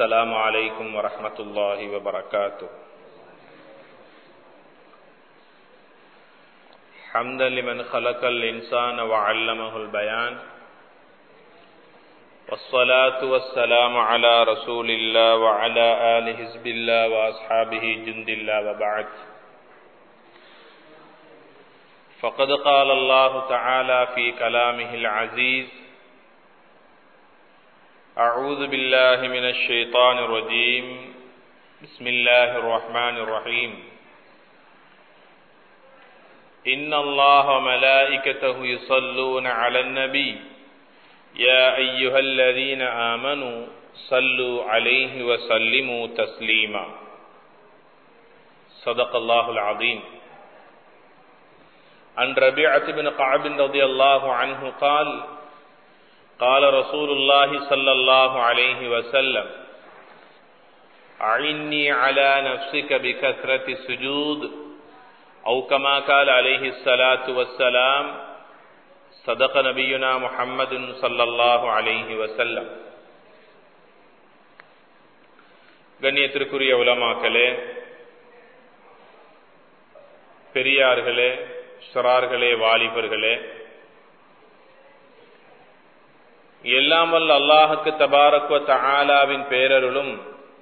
السلام عليكم ورحمة الله وبركاته حمدا لمن خلق الإنسان وعلمه البيان والصلاة والسلام على رسول الله وعلى آل حزب الله وأصحابه جند الله وبعد فقد قال الله تعالى في كلامه العزيز أعوذ بالله من الشيطان الرجيم بسم الله الرحمن الرحيم إن الله وملائكته يصلون على النبي يا أيها الذين آمنوا صلوا عليه وسلموا تسليما صدق الله العظيم عن ربيعة بن قعب رضي الله عنه قال قال رسول الله صلى الله عليه وسلم أعني على نفسك بكثرة السجود أو كما قال عليه الصلاة والسلام صدق نبينا محمد صلى الله عليه وسلم கண்ணியத்திற்குரிய உலமாக்களே பெரியார்களே சிறார்களே வாலிபர்களே எல்லாம் வல்ல அல்லாஹுக்கு தபாரக்குவ தஆலாவின் பேரருளும்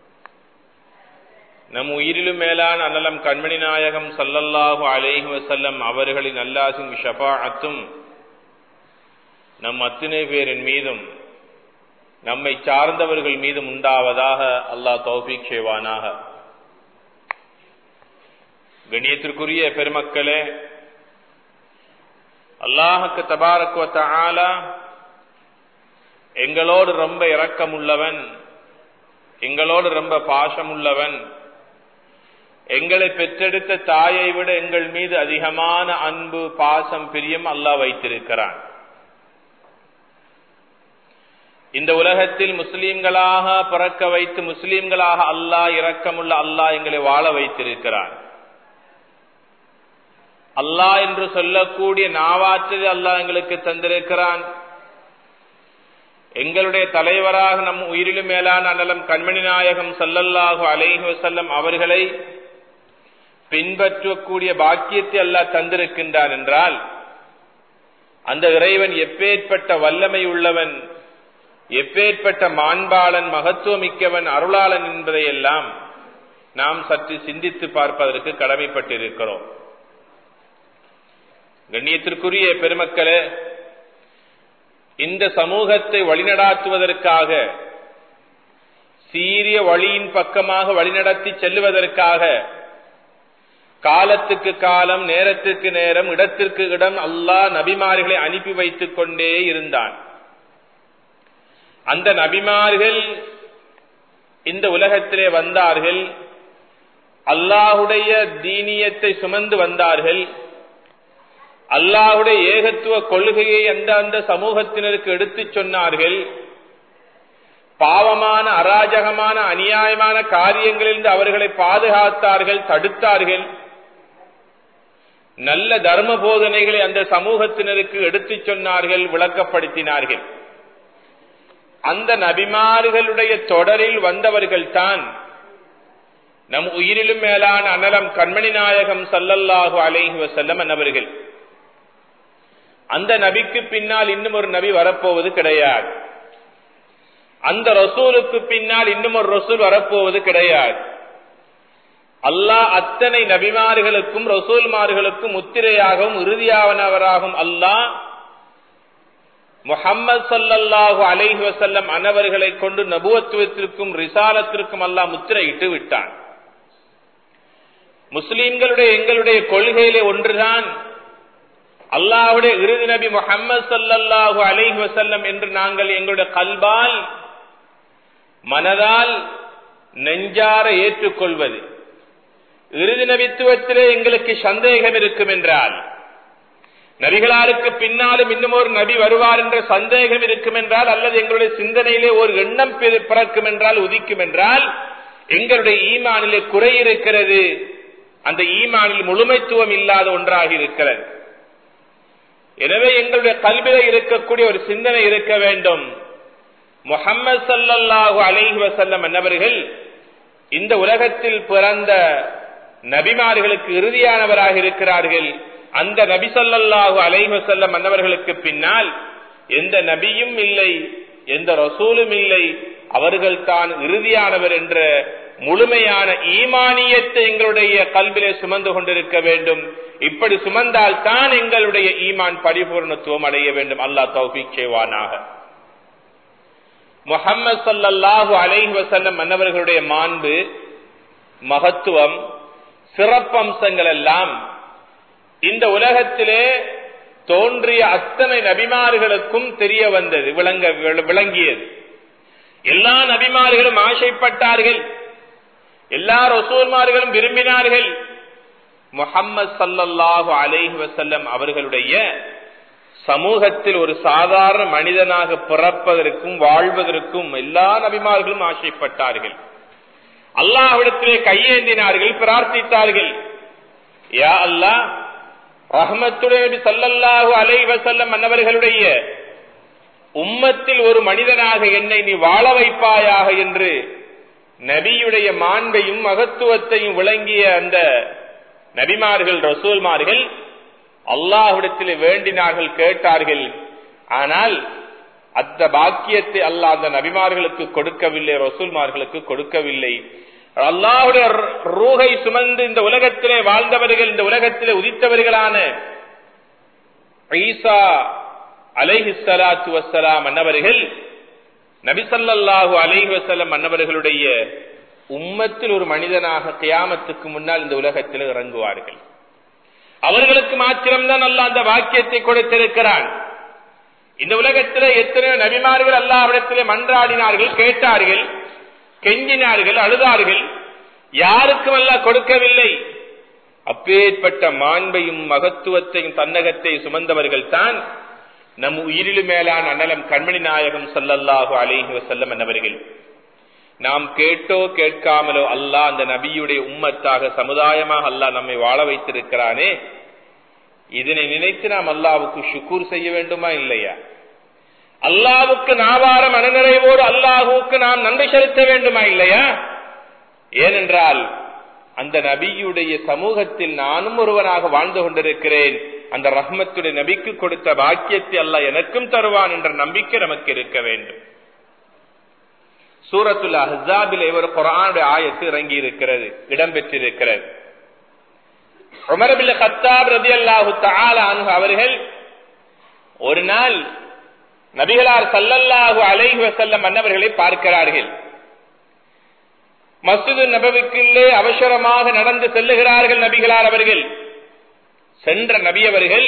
நம் உயிரிலும் மேலான அன்னலம் கண்மணி நாயகம் சல்லல்லாஹு அலைஹி வசல்லம் அவர்களின் அல்லாசின் ஷபாஅத்தும் நம் அத்தனை பேரின் மீதும் நம்மை சார்ந்தவர்கள் மீதும் உண்டாவதாக அல்லாஹ் தௌஃபீக் செய்வானாக கணியத்திற்குரிய பெருமக்களே அல்லாஹுக்கு தபாரக்குவ தஆலா எங்களோடு ரொம்ப இரக்கம் உள்ளவன் எங்களோடு ரொம்ப பாசம் உள்ளவன் எங்களை பெற்றெடுத்த தாயை விட எங்கள் மீது அதிகமான அன்பு பாசம் பிரியம் அல்லாஹ் வைத்திருக்கிறான் இந்த உலகத்தில் முஸ்லீம்களாக பிறக்க வைத்து முஸ்லீம்களாக அல்லாஹ் இரக்கமுள்ள அல்லாஹ் எங்களை வாழ வைத்திருக்கிறான் அல்லாஹ் என்று சொல்லக்கூடிய நாவாற்றது அல்லாஹ் எங்களுக்கு தந்திருக்கிறான் எங்களுடைய தலைவராக நம் உயிரிலும் மேலான அனலம் கண்மணி நாயகம் சல்லல்லாஹு அலைஹி வசல்லம் அவர்களை பின்பற்றக்கூடிய பாக்கியத்தை அல்லாஹ் தந்திருக்கின்றான் என்றால் அந்த இறைவன் எப்பேற்பட்ட வல்லமை உள்ளவன் எப்பேற்பட்ட மாண்பாளன் மகத்துவமிக்கவன் அருளாளன் என்பதையெல்லாம் நாம் சற்று சிந்தித்து பார்ப்பதற்கு கடமைப்பட்டிருக்கிறோம் கண்ணியத்திற்குரிய பெருமக்களே இந்த சமூகத்தை வழிநடாத்துவதற்காக சீரிய வழியின் பக்கமாக வழிநடத்தி செல்லுவதற்காக காலத்துக்கு காலம் நேரத்திற்கு நேரம் இடத்திற்கு இடம் அல்லாஹ் நபிமார்களை அனுப்பி வைத்துக் கொண்டே இருந்தான் அந்த நபிமார்கள் இந்த உலகத்திலே வந்தார்கள் அல்லாஹுடைய தீனியத்தை சுமந்து வந்தார்கள் அல்லாஹுடைய ஏகத்துவ கொள்கையை அந்த அந்த சமூகத்தினருக்கு எடுத்து சொன்னார்கள் பாவமான அராஜகமான அநியாயமான காரியங்களிலிருந்து அவர்களை பாதுகாத்தார்கள் தடுத்தார்கள் நல்ல தர்ம போதனைகளை அந்த சமூகத்தினருக்கு எடுத்து சொன்னார்கள் விளக்கப்படுத்தினார்கள் அந்த நபிமார்களுடைய தொடரில் வந்தவர்கள் தான் நம் உயிரிலும் மேலான அனலம் கண்மணி நாயகம் சல்லல்லாஹு அலைஹி வசல்லம் என்னவர்கள் அந்த நபிக்கு பின்னால் இன்னும் ஒரு நபி வரப்போவது கிடையாது அந்த ரசூலுக்கு பின்னால் இன்னும் ஒரு ரசூல் வரப்போவது கிடையாது அல்லாஹ் அத்தனை நபிமார்களுக்கும் ரசூல்மார்களுக்கும் முத்திரையாகவும் இறுதியானவராகவும் அல்லாஹ் முகம்மது சல்லல்லாஹு அலைஹி வசல்லம் அனவர்களை கொண்டு நபுவத்துவத்திற்கும் ரிசாலத்திற்கும் அல்லாஹ் முத்திரையிட்டு விட்டான் முஸ்லீம்களுடைய எங்களுடைய கொள்கையிலே ஒன்றுதான் அல்லாஹுடைய இறுதி நபி முகம்மது சல்லல்லாஹு அலைஹி வசல்லம் என்று நாங்கள் எங்களுடைய கல்பால் மனதால் நெஞ்சார ஏற்றுக்கொள்வது இறுதி நபித்துவத்திலே எங்களுக்கு சந்தேகம் இருக்கும் என்றால் நபிகளாருக்கு பின்னாலும் இன்னும் ஒரு நபி வருவார் என்ற சந்தேகம் இருக்கும் என்றால் அல்லது எங்களுடைய சிந்தனையிலே ஒரு எண்ணம் பிறக்கும் என்றால் உதிக்கும் என்றால் எங்களுடைய ஈமானிலே குறை இருக்கிறது அந்த ஈமானில் முழுமைத்துவம் இல்லாத ஒன்றாக இருக்கிறது எனவே எங்களுடைய கல்வியில இருக்கக்கூடிய ஒரு சிந்தனை இருக்க வேண்டும் முகம்மது சல்லல்லாஹு அலைஹி வசல்லம் என்னவர்கள் இந்த உலகத்தில் பிறந்த நபிமார்களுக்கு இறுதியானவராக இருக்கிறார்கள் அந்த நபி சொல்லல்லாஹு அலைஹி வசல்லம் அன்னவர்களுக்கு பின்னால் எந்த நபியும் இல்லை எந்த ரசூலும் இல்லை அவர்கள் தான் இறுதியானவர் என்ற முழுமையான ஈமானியத்தை எங்களுடைய கல்விலே சுமந்து கொண்டிருக்க வேண்டும் இப்படி சுமந்தால் தான் எங்களுடைய ஈமான் பரிபூர்ணத்துவம் அடைய வேண்டும் அல்லாஹ் தௌபிக் செய்வானாக முகம்மது சல்லல்லாஹு அலைஹி வசல்லம் மன்னவர்களுடைய மாண்பு மகத்துவம் சிறப்பம்சங்கள் எல்லாம் இந்த உலகத்திலே தோன்றிய அத்தனை நபிமார்களுக்கும் தெரிய வந்தது விளங்க விளங்கியது எல்லா நபிமார்களும் ஆசைப்பட்டார்கள் எல்லா ரசூல்மார்களும் விரும்பினார்கள் முகம்மது சல்லல்லாஹு அலைஹி வசல்லம் அவர்களுடைய சமூகத்தில் ஒரு சாதாரண மனிதனாக பிறப்பதற்கும் வாழ்வதற்கும் எல்லா நபிமார்களும் ஆசைப்பட்டார்கள் அல்லாஹ்விடத்திலே கையேந்தினார்கள் பிரார்த்தித்தார்கள் யா அல்லாஹ் ரஹமத்துடைய சல்லல்லாஹு அலை வசல்லம் அன்னவர்களுடைய உம்மத்தில் ஒரு மனிதனாக என்னை நீ வாழ வைப்பாயாக என்று நபியுடைய மாண்பையும் மகத்துவத்தையும் விளங்கிய அந்த நபிமார்கள் ரசூல்மார்கள் அல்லாஹ்விடத்தில் வேண்டினார்கள் கேட்டார்கள் ஆனால் அந்த பாக்கியத்தை அல்லாஹ் அந்த நபிமார்களுக்கு கொடுக்கவில்லை ரசூல்மார்களுக்கு கொடுக்கவில்லை அல்லாஹுடைய ரூகை சுமந்து இந்த உலகத்திலே வாழ்ந்தவர்கள் இந்த உலகத்திலே உதித்தவர்களான ஈசா அலைஹி சலாத்து வசலாம் அன்னவர்கள் நபிசல்லாஹு அலைஹி வசலம் அன்னவர்களுடைய உம்மத்தில் ஒரு மனிதனாக கியாமத்துக்கு முன்னால் இந்த உலகத்தில் இறங்குவார்கள் அவர்களுக்கு மாத்திரம்தான் அல்ல அந்த வாக்கியத்தை கொடுத்திருக்கிறான் இந்த உலகத்திலே எத்தனையோ நபிமார்கள் அல்லாவிடத்திலே மன்றாடினார்கள் கேட்டார்கள் கெஞ்சினார்கள் அழுதார்கள் யாருக்கும் அல்ல கொடுக்கவில்லை அப்பேற்பட்ட மாண்பையும் மகத்துவத்தையும் தன்னகத்தை சுமந்தவர்கள் தான் நம் உயிரிலும் மேலான அண்ணலம் கண்மணி நாயகம் சல்லல்லாஹு அலைஹி வசல்லம் என்னவர்கள் நாம் கேட்டோ கேட்காமலோ அல்லாஹ் அந்த நபியுடைய உம்மத்தாக சமுதாயமாக அல்லாஹ் நம்மை வாழ வைத்திருக்கிறானே இதனை நினைத்து நாம் அல்லாவுக்கு சுக்கூர் செய்ய வேண்டுமா இல்லையா அல்லாவுக்கு நாவார மனநிறைவோடு அல்லாஹுக்கு நாம் நன்றி செலுத்த வேண்டுமா இல்லையா ஏனென்றால் அந்த நபியுடைய சமூகத்தில் நானும் ஒருவனாக வாழ்ந்து கொண்டிருக்கிறேன் அந்த ரஹ்மத்துடைய நபிக்கு கொடுத்த பாக்கியத்தை அல்ல எனக்கும் தருவான் என்ற நம்பிக்கை நமக்கு இருக்க வேண்டும் சூரத்துல் அஹாபில் ஒரு குரானுடைய ஆயத்து இறங்கி இருக்கிறது இடம்பெற்றிருக்கிறது உமரபில் ஹத்தாப் ரதி அல்லாஹு அவர்கள் ஒரு நாள் நபிகளார் சல்லல்லாஹு அலைஹி வசல்லம் மன்னவர்களை பார்க்கிறார்கள் மஸ்ஜிது நபவிக்குள்ளே அவசரமாக நடந்து செல்லுகிறார்கள் நபிகளார் அவர்கள் சென்ற நபி அவர்கள்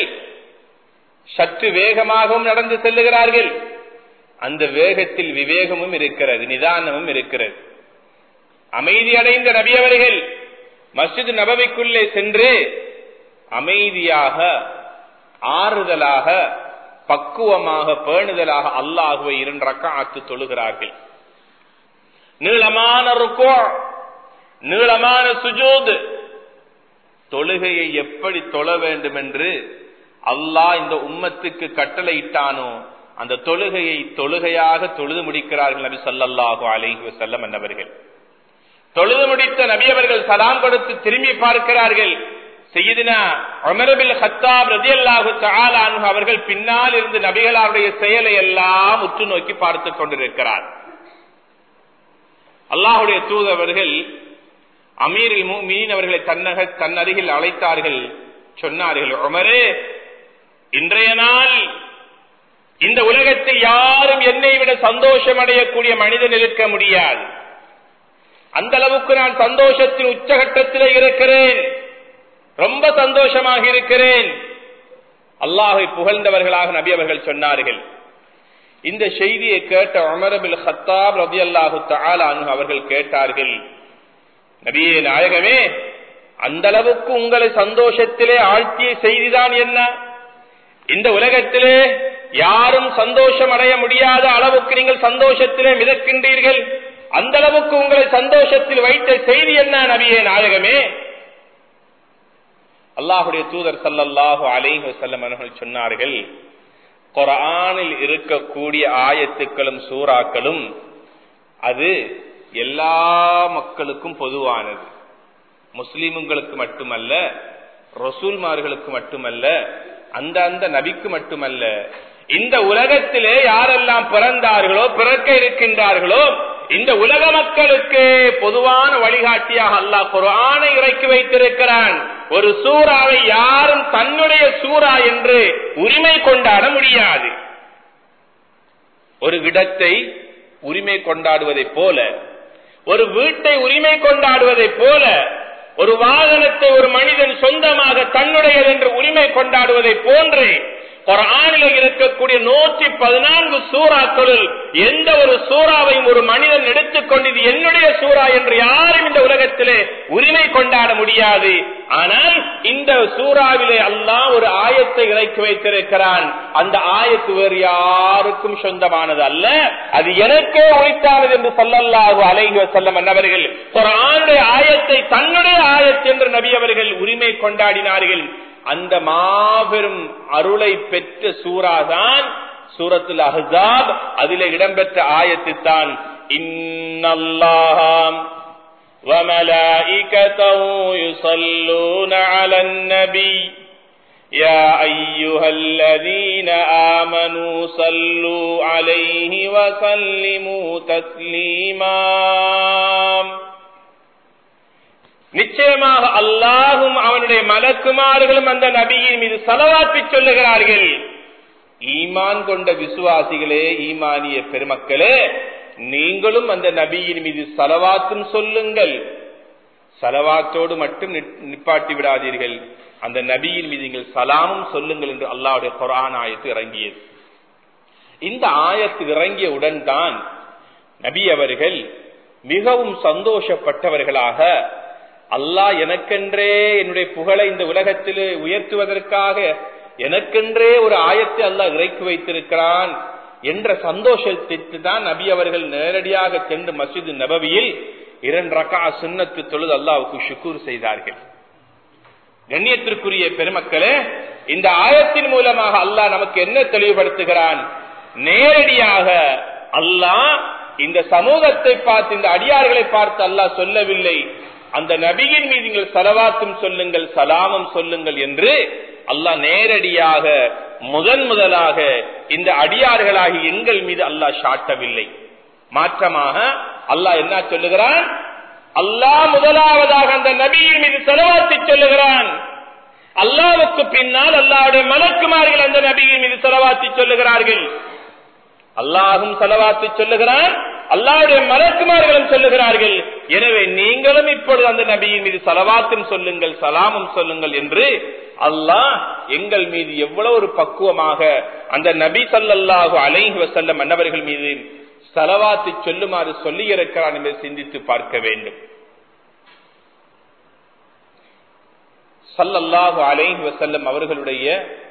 சற்று வேகமாகவும் நடந்து செல்லுகிறார்கள் அந்த வேகத்தில் விவேகமும் இருக்கிறது நிதானமும் இருக்கிறது அமைதி அடைந்த நபி அவர்கள் மஸ்ஜித் நபவிக்குள்ளே சென்று அமைதியாக ஆறுதலாக பக்குவமாக பேணுதலாக அல்லாஹுவை இரண்டு ரக்காத்து தொழுகிறார்கள் நீளமான ருக்கோ நீளமான சுஜூது தொழுகையை எப்படி தொழ வேண்டும் என்று அல்லாஹ் இந்த உம்மத்துக்கு கட்டளையிட்டானோ அந்த தொழுகையை தொழுகையாக தொழுது முடிக்கிறார்கள் நபி சல்லாஹு அலைஹி வசல்லம் என்னவர்கள் தொழுது முடித்த நபி அவர்கள் சலாம் கொடுத்து திரும்பி பார்க்கிறார்கள் செய்தினா அமரபில் ஹத்தாப் ரதி அல்லாஹு அவர்கள் பின்னால் இருந்து நபிகளாருடைய செயலை எல்லாம் உற்று நோக்கி பார்த்துக் கொண்டிருக்கிறார் அல்லாஹுடைய தூதவர்கள் அமீரில் மீன் அவர்களை தன்னக தன் அருகில் அழைத்தார்கள் சொன்னார்கள் உமரே இன்றைய நாள் இந்த உலகத்தில் யாரும் என்னை விட சந்தோஷம் அடையக்கூடிய மனிதன் இருக்க முடியாது அந்த அளவுக்கு நான் சந்தோஷத்தின் உச்சகட்டத்தில் இருக்கிறேன் ரொம்ப சந்தோஷமாக இருக்கிறேன் அல்லாஹை புகழ்ந்தவர்களாக நபி அவர்கள் சொன்னார்கள் இந்த செய்தியை கேட்ட அமரபில் ஹத்தாப் ரபி அல்லாஹு தாலானு அவர்கள் கேட்டார்கள் நபியே நாயகமே அந்த அளவுக்கு உங்களை சந்தோஷத்திலே ஆழ்த்திய செய்திதான் என்ன இந்த உலகத்திலே யாரும் சந்தோஷம் அடைய முடியாத அளவுக்கு நீங்கள் சந்தோஷத்திலே மிதக்கின்றீர்கள் அந்த அளவுக்கு உங்களை சந்தோஷத்தில் வைத்த செய்தி என்ன நபியே நாயகமே அல்லாஹுடைய தூதர் சல்லல்லாஹு அலைஹி வஸல்லம் அவர்கள் சொன்னார்கள் குரானில் இருக்கக்கூடிய ஆயத்துக்களும் சூறாக்களும் அது எல்லா மக்களுக்கும் பொதுவானது முஸ்லிம்களுக்கு மட்டுமல்ல ரசூல்மார்களுக்கு மட்டுமல்ல அந்த அந்த நபிக்கு மட்டுமல்ல இந்த உலகத்திலே யாரெல்லாம் பிறந்தார்களோ பிறக்க இருக்கின்றார்களோ இந்த உலக மக்களுக்கு பொதுவான வழிகாட்டியாக அல்லாஹ் குரானை இறக்கி வைத்திருக்கிறான் ஒரு சூறாவை யாரும் தன்னுடைய சூறா என்று உரிமை கொண்டாட முடியாது ஒரு இடத்தை உரிமை கொண்டாடுவதைப் போல ஒரு வீட்டை உரிமை கொண்டாடுவதைப் போல ஒரு வாகனத்தை ஒரு மனிதன் சொந்தமாக தன்னுடையது என்று உரிமை கொண்டாடுவதை போன்று குரானில இருக்கக்கூடிய நூற்றி பதினான்கு சூறாக்களில் எந்த ஒரு சூறாவையும் ஒரு மனிதன் எடுத்துக்கொண்டு இது என்னுடைய சூறா என்று யாரும் இந்த உலகத்திலே உரிமை கொண்டாட முடியாது ஆனால் இந்த சூறாவிலே அல்லாஹ் ஒரு ஆயத்தை இறக்கி வைத்திருக்கிறான் அந்த ஆயத்து வேறு யாருக்கும் சொந்தமானது அல்ல அது எனக்கே உரித்தானது என்று சொல்லல்லாஹு அலைஹி செல்லம் என்னவர்கள் குரானுடைய ஆயத்தை தன்னுடைய ஆயத்து என்று நபி அவர்கள் உரிமை கொண்டாடினார்கள் அந்த மாபெரும் அருளை பெற்ற சூறாதான் சூரத்துல் அஹாப் அதில் இடம்பெற்ற ஆயத்து தான் இன்னல்லாஹாம் وملائكته يصلون على النبي يا أيها الذين آمنوا صلوا عليه وسلموا تسليما நிச்சயமாக அல்லாஹும் அவனுடைய மலக்குமார்களும் அந்த நபியின் மீது செலவாற்றி சொல்லுகிறார்கள் ஈமான் கொண்ட விசுவாசிகளே ஈமானிய பெருமக்களே நீங்களும் அந்த நபியின் மீது செலவாத்தும் சொல்லுங்கள் செலவாத்தோடு மட்டும் நிப்பாட்டி விடாதீர்கள் அந்த நபியின் மீது நீங்கள் சலாமும் சொல்லுங்கள் என்று அல்லாவுடைய குரான் ஆயத்து இறங்கியது இந்த ஆயத்து இறங்கியவுடன் தான் நபி அவர்கள் மிகவும் சந்தோஷப்பட்டவர்களாக அல்லாஹ் எனக்கென்றே என்னுடைய புகழை இந்த உலகத்தில் உயர்த்துவதற்காக எனக்கென்றே ஒரு ஆயத்தை அல்லாஹ் இறக்கி வைத்திருக்கிறான் என்ற சந்தோஷத்திற்கு தான் நபி அவர்கள் நேரடியாக சென்று மசிது நபவியில் இரண்டு ரகா சுண்ணத்து தொழுது அல்லாவுக்கு ஷுக்கூர் செய்தார்கள் கண்ணியத்திற்குரிய பெருமக்களே இந்த ஆயத்தின் மூலமாக அல்லாஹ் நமக்கு என்ன தெளிவுபடுத்துகிறான் நேரடியாக அல்லாஹ் இந்த சமூகத்தை பார்த்து இந்த அடியார்களை பார்த்து அல்லாஹ் சொல்லவில்லை அந்த நபியின் மீது நீங்கள் சலவாத்தும் சொல்லுங்கள் சலாமும் சொல்லுங்கள் என்று அல்லாஹ் நேரடியாக முதன் முதலாக இந்த அடியார்களாகி எங்கள் மீது அல்லாஹ் சாட்டவில்லை மாற்றமாக அல்லாஹ் என்ன சொல்லுகிறான் அல்லாஹ் முதலாவதாக அந்த நபியின் மீது செலவாத்தி சொல்லுகிறான் அல்லாவுக்கு பின்னால் அல்லாவுடைய மலக்குமார்கள் அந்த நபியின் மீது செலவாத்தி சொல்லுகிறார்கள் அல்லாஹும் செலவாத்தி சொல்லுகிறான் அல்லாவுடைய மலக்குமார்களும் சொல்லுகிறார்கள் எனவே நீங்களும் இப்பொழுது அந்த நபியின் மீது சலவாத்தும் சொல்லுங்கள் சலாமும் சொல்லுங்கள் என்று அல்லாஹ் எங்கள் மீது எவ்வளவு ஒரு பக்குவமாக அந்த நபி சல்லாஹு அலைஹி வசல்லம் மன்னவர்கள் மீது சலவாத்து சொல்லுமாறு சொல்லி இருக்கிறான் என்று சிந்தித்து பார்க்க வேண்டும் சல்லல்லாஹு அலைஹி வசல்லம் அவர்களுடைய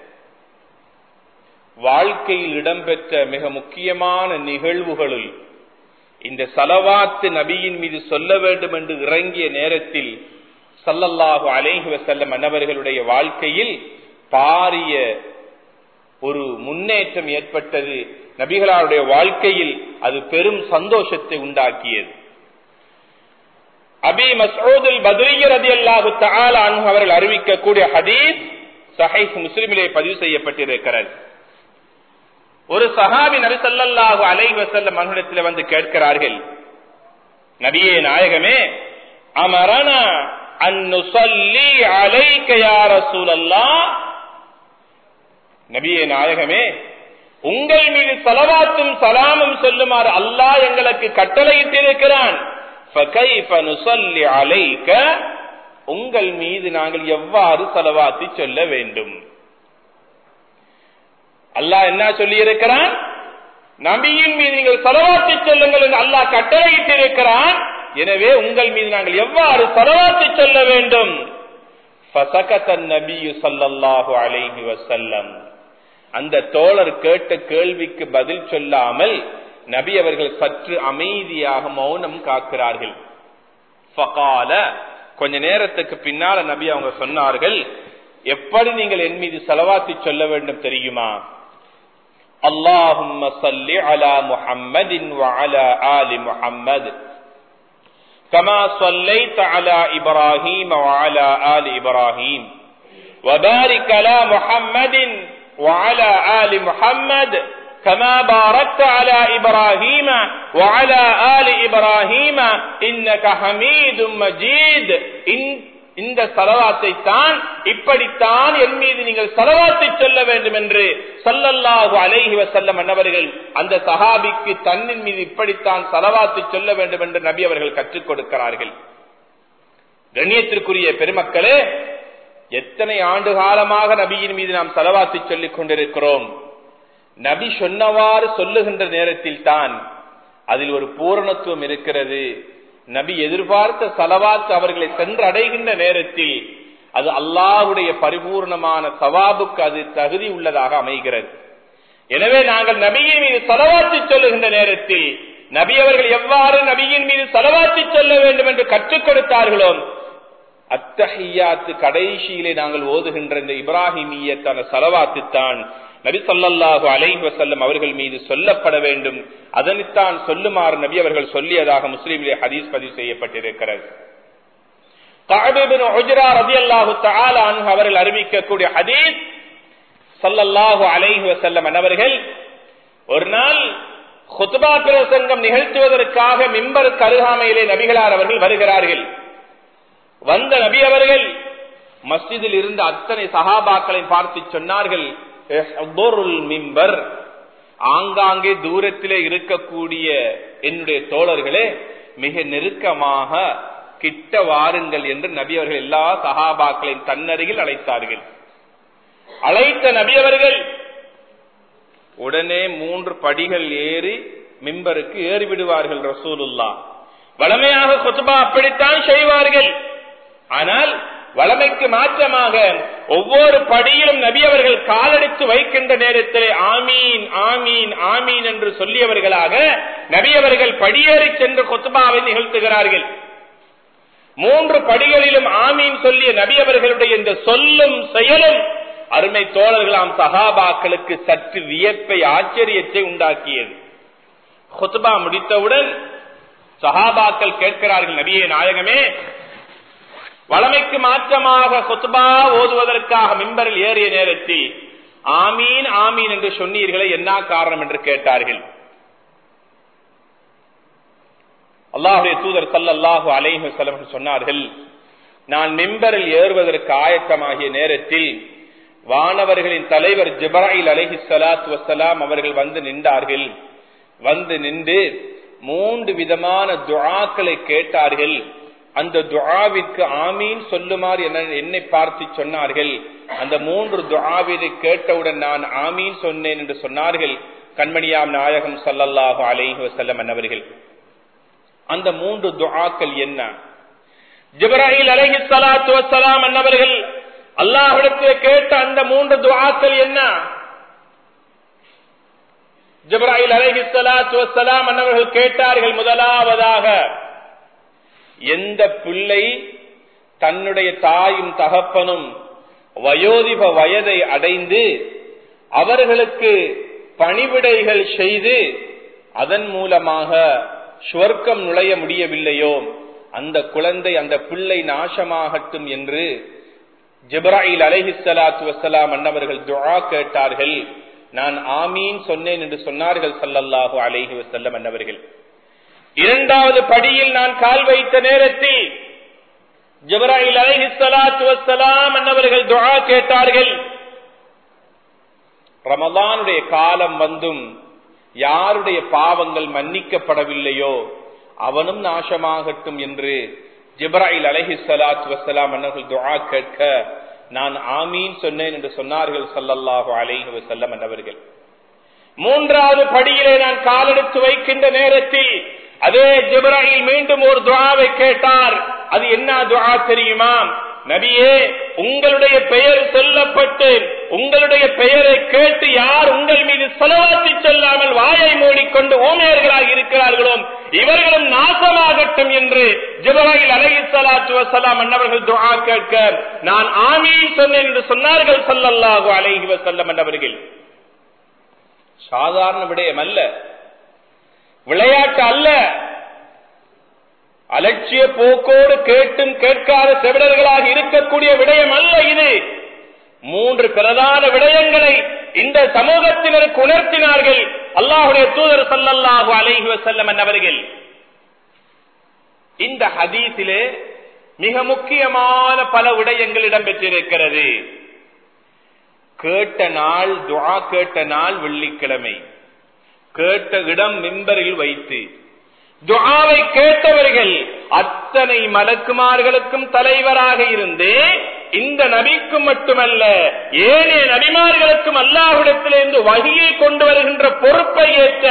வாழ்க்கையில் இடம்பெற்ற மிக முக்கியமான நிகழ்வுகளில் இந்த சலவாத்து நபியின் மீது சொல்ல வேண்டும் என்று இறங்கிய நேரத்தில் சல்லல்லாஹு அலைஹி வசல்லம் அன்னவர்களுடைய வாழ்க்கையில் பாரிய ஒரு முன்னேற்றம் ஏற்பட்டது நபிகளாருடைய வாழ்க்கையில் அது பெரும் சந்தோஷத்தை உண்டாக்கியது அபி மசூதுல் பத்ரியர் அதி அல்லாஹு அவர்கள் அறிவிக்கக்கூடிய ஹதீஸ் சஹைஸ் முஸ்லிமிலே பதிவு செய்யப்பட்டிருக்கிறது ஒரு சஹாபி நபி சல்லாஹு அலை வசல்லம் மகனிடத்தில் வந்து கேட்கிறார்கள் நபியே நாயகமே அமரனா அந்நுசல்லி அலைக்க யார சூழல்லா நபியே நாயகமே உங்கள் மீது சலவாத்தும் சலாமும் சொல்லுமாறு அல்லாஹ் எங்களுக்கு கட்டளையிட்டிருக்கிறான் அலைக்க உங்கள் மீது நாங்கள் எவ்வாறு செலவாத்தி சொல்ல வேண்டும் அல்லாஹ் என்ன சொல்லி இருக்கிறான் நபியின் மீது நீங்கள் செலவாத்தி சொல்லுங்கள் என்று அல்லாஹ் கட்டளையிட்டு இருக்கிறான் எனவே உங்கள் மீது நாங்கள் எவ்வாறு செலவாத்தி சொல்ல வேண்டும் அலைஹி வசல்லம் அந்த தோழர் கேட்ட கேள்விக்கு பதில் சொல்லாமல் நபி அவர்கள் சற்று அமைதியாக மௌனம் காக்கிறார்கள் ஃபகால கொஞ்ச நேரத்துக்கு பின்னால நபி அவங்க சொன்னார்கள் எப்படி நீங்கள் என் மீது செலவாத்தி சொல்ல வேண்டும் தெரியுமா اللهم صل على محمد وعلى آل محمد كما صليت على إبراهيم وعلى آل إبراهيم وبارك على محمد وعلى آل محمد كما باركت على إبراهيم وعلى آل إبراهيم إنك حميد مجيد إن இந்த சலவாத்தை தான் இப்படித்தான் என் மீது நீங்கள் சலவாத்தை சொல்ல வேண்டும் என்று சல்லல்லாஹு அலைஹி வசல்லம் அன்னவர்கள் அந்த சஹாபிக்கு தன்னின் மீது இப்படித்தான் சலவாத்தை சொல்ல வேண்டும் என்று நபி அவர்கள் கற்றுக் கொடுக்கிறார்கள் கண்ணியத்திற்குரிய பெருமக்களே எத்தனை ஆண்டு காலமாக நபியின் மீது நாம் சலவாத்தை சொல்லிக் கொண்டிருக்கிறோம் நபி சொன்னவாறு சொல்லுகின்ற நேரத்தில் தான் அதில் ஒரு பூரணத்துவம் இருக்கிறது நபி எதிர்பார்த்த சலவாத்து அவர்களை சென்றடைகின்ற நேரத்தில் அது அல்லாஹுடைய பரிபூர்ணமான சவாபுக்கு அது தகுதி உள்ளதாக அமைகிறது எனவே நாங்கள் நபியின் மீது சலவாத்து சொல்லுகின்ற நேரத்தில் நபி அவர்கள் எவ்வாறு நபியின் மீது சலவாத்து சொல்ல வேண்டும் என்று கற்றுக் கொடுத்தார்களோ அத்தஹியாத்து கடைசியிலே நாங்கள் ஓதுகின்ற இந்த இப்ராஹிமியத்தான சலவாத்து தான் நபி சொல்லாஹு அலைஹி வசல்லம் அவர்கள் மீது சொல்லப்பட வேண்டும் அதனைத்தான் சொல்லுமாறு நபி அவர்கள் சொல்லியதாக முஸ்லீமிலே ஹதீஸ் பதிவு செய்யப்பட்டிருக்கிறது அவர்கள் அறிவிக்கக்கூடிய ஹதீஸ் சல்லல்லாஹு அலைஹி வசல்லம் அவர்கள் ஒரு நாள் ஹுத்பா பிரசங்கம் நிகழ்த்துவதற்காக மிம்பருக்கு அருகாமையிலே நபிகளார் அவர்கள் வருகிறார்கள் வந்த நபி அவர்கள் மஸ்ஜிதில் இருந்த அத்தனை சகாபாக்களை பார்த்து சொன்னார்கள் மிம்பர் ஆங்காங்கே தூரத்திலே இருக்கக்கூடிய என்னுடைய தோழர்களே மிக நெருக்கமாக கிட்ட வாருங்கள் என்று நபி அவர்கள் எல்லா சகாபாக்களையும் தன்னருகில் அழைத்தார்கள் அழைத்த நபி அவர்கள் உடனே மூன்று படிகள் ஏறி மிம்பருக்கு ஏறி விடுவார்கள் ரசூலுல்லா வளமையாக கொத்துபா அப்படித்தான் செய்வார்கள் ஆனால் வளமைக்கு மாற்றமாக ஒவ்வொரு படியிலும் நபி அவர்கள் காலடித்து வைக்கின்ற நேரத்தில் ஆமீன் ஆமீன் ஆமீன் என்று சொல்லியவர்களாக நபி அவர்கள் படியேறி சென்று கொத்துபாவை நிகழ்த்துகிறார்கள் மூன்று படிகளிலும் ஆமீன் சொல்லிய நபி அவர்களுடைய இந்த சொல்லும் செயலும் அருமை தோழர்களாம் சகாபாக்களுக்கு சற்று வியப்பை ஆச்சரியத்தை உண்டாக்கியது கொத்துபா முடித்தவுடன் சகாபாக்கள் கேட்கிறார்கள் நபியே நாயகமே வளமைக்கு மாற்றமாக கொத்துபா ஓதுவதற்காக மிம்பரில் ஏறிய நேரத்தில் ஆமீன் ஆமீன் என்று சொன்னீர்களே என்ன காரணம் என்று கேட்டார்கள் அல்லாஹுடைய தூதர் சல்லாஹு அலைஹு செல்லம் சொன்னார்கள் நான் மிம்பரில் ஏறுவதற்கு ஆயத்தமாகிய நேரத்தில் வானவர்களின் தலைவர் ஜிப்ராயில் அலஹி சலாத் வசலாம் அவர்கள் வந்து நின்றார்கள் வந்து நின்று மூன்று விதமான துவாக்களை கேட்டார்கள் அந்த துஆவிற்கு ஆமீன் சொல்லுமாறு என்னை பார்த்து சொன்னார்கள் அந்த மூன்று துஆவினை கேட்டவுடன் நான் ஆமீன் சொன்னேன் என்று சொன்னார்கள் கண்மணியாம் நாயகம் சல்லல்லாஹு அலைஹி வசல்லம் அன்னவர்கள் அந்த மூன்று துஆக்கள் என்ன ஜிப்ராஹில் அலைஹி ஸலாத்து வஸ்ஸலாம் அன்னவர்கள் அல்லாஹ்விடத்தில் கேட்ட அந்த மூன்று துஆக்கள் என்ன ஜிப்ராஹில் அலைஹி ஸலாத்து வஸ்ஸலாம் அன்னவர்கள் கேட்டார்கள் முதலாவதாக எந்த பிள்ளை தன்னுடைய தாயும் தகப்பனும் வயோதிப வயதை அடைந்து அவர்களுக்கு பணிவிடைகள் செய்து அதன் மூலமாக சுவர்க்கம் நுழைய முடியவில்லையோ அந்த குழந்தை அந்த பிள்ளை நாசமாகட்டும் என்று ஜிப்ராயில் அலஹி சலாத்து வசலாம் அன்னவர்கள் துஆ கேட்டார்கள் நான் ஆமீன் சொன்னேன் என்று சொன்னார்கள் சல்லல்லாஹு அலைஹி வசல்லம் அன்னவர்கள் இரண்டாவது படியில் நான் கால் வைத்த நேரத்தில் ஜபராயில் அலைஹி ஸலாத்து வஸ்ஸலாம் அன்னவர்கள் துஆ கேட்டார்கள் ரமலானுடைய காலம் வந்தும் யாருடைய பாவங்கள் மன்னிக்கப்படவில்லையோ அவனும் நாசமாகட்டும் என்று ஜிப்ராயில் அலைஹி ஸலாத்து வஸ்ஸலாம் அன்னவர்கள் துஆ கேட்க நான் ஆமீன் சொன்னேன் என்று சொன்னார்கள் ஸல்லல்லாஹு அலைஹி வஸல்லம் அன்னவர்கள் மூன்றாவது படியிலே நான் காலெடுத்து வைக்கின்ற நேரத்தில் அதே ஜிப்ராயில் மீண்டும் ஒரு துவாவை கேட்டார் அது என்ன துவா தெரியுமா நபியே உங்களுடைய பெயர் சொல்லப்பட்டு உங்களுடைய பெயரை கேட்டு யார் உங்கள் மீது செலவாத்தி சொல்லாமல் வாயை மூடிக்கொண்டு ஊமையர்களாக இருக்கிறார்களோ இவர்களும் நாசமாகட்டும் என்று ஜிபராயில் அலஹி சலாத்து வசலாம் அன்னவர்கள் துவா கேட்க நான் ஆமீன் சொன்னேன் என்று சொன்னார்கள் சல்லல்லாஹு அலைஹி வசல்லம் அன்னவர்கள் சாதாரண விடயம் அல்ல விளையாட்டு அல்ல அலட்சிய போக்கோடு கேட்டும் கேட்காத செவிடர்களாக இருக்கக்கூடிய விடயம் அல்ல இது மூன்று பிரதான விடயங்களை இந்த சமூகத்தினருக்கு உணர்த்தினார்கள் அல்லாஹுடைய தூதர் சல்லல்லாஹு அலைஹி வஸல்லம் அவர்கள் இந்த ஹதீஸிலே மிக முக்கியமான பல விடயங்கள் இடம்பெற்றிருக்கிறது கேட்ட நாள் துஆ கேட்ட நாள் வெள்ளிக்கிழமை கேட்ட இடம் மிம்பரில் வைத்து துஆவை கேட்டவர்கள் அத்தனை மலக்குமார்களுக்கும் தலைவராக இருந்து இந்த நபிக்கும் மட்டுமல்ல ஏனைய நபிமார்களுக்கும் அல்லாஹுடத்திலிருந்து வகையை கொண்டு வருகின்ற பொறுப்பை ஏற்ற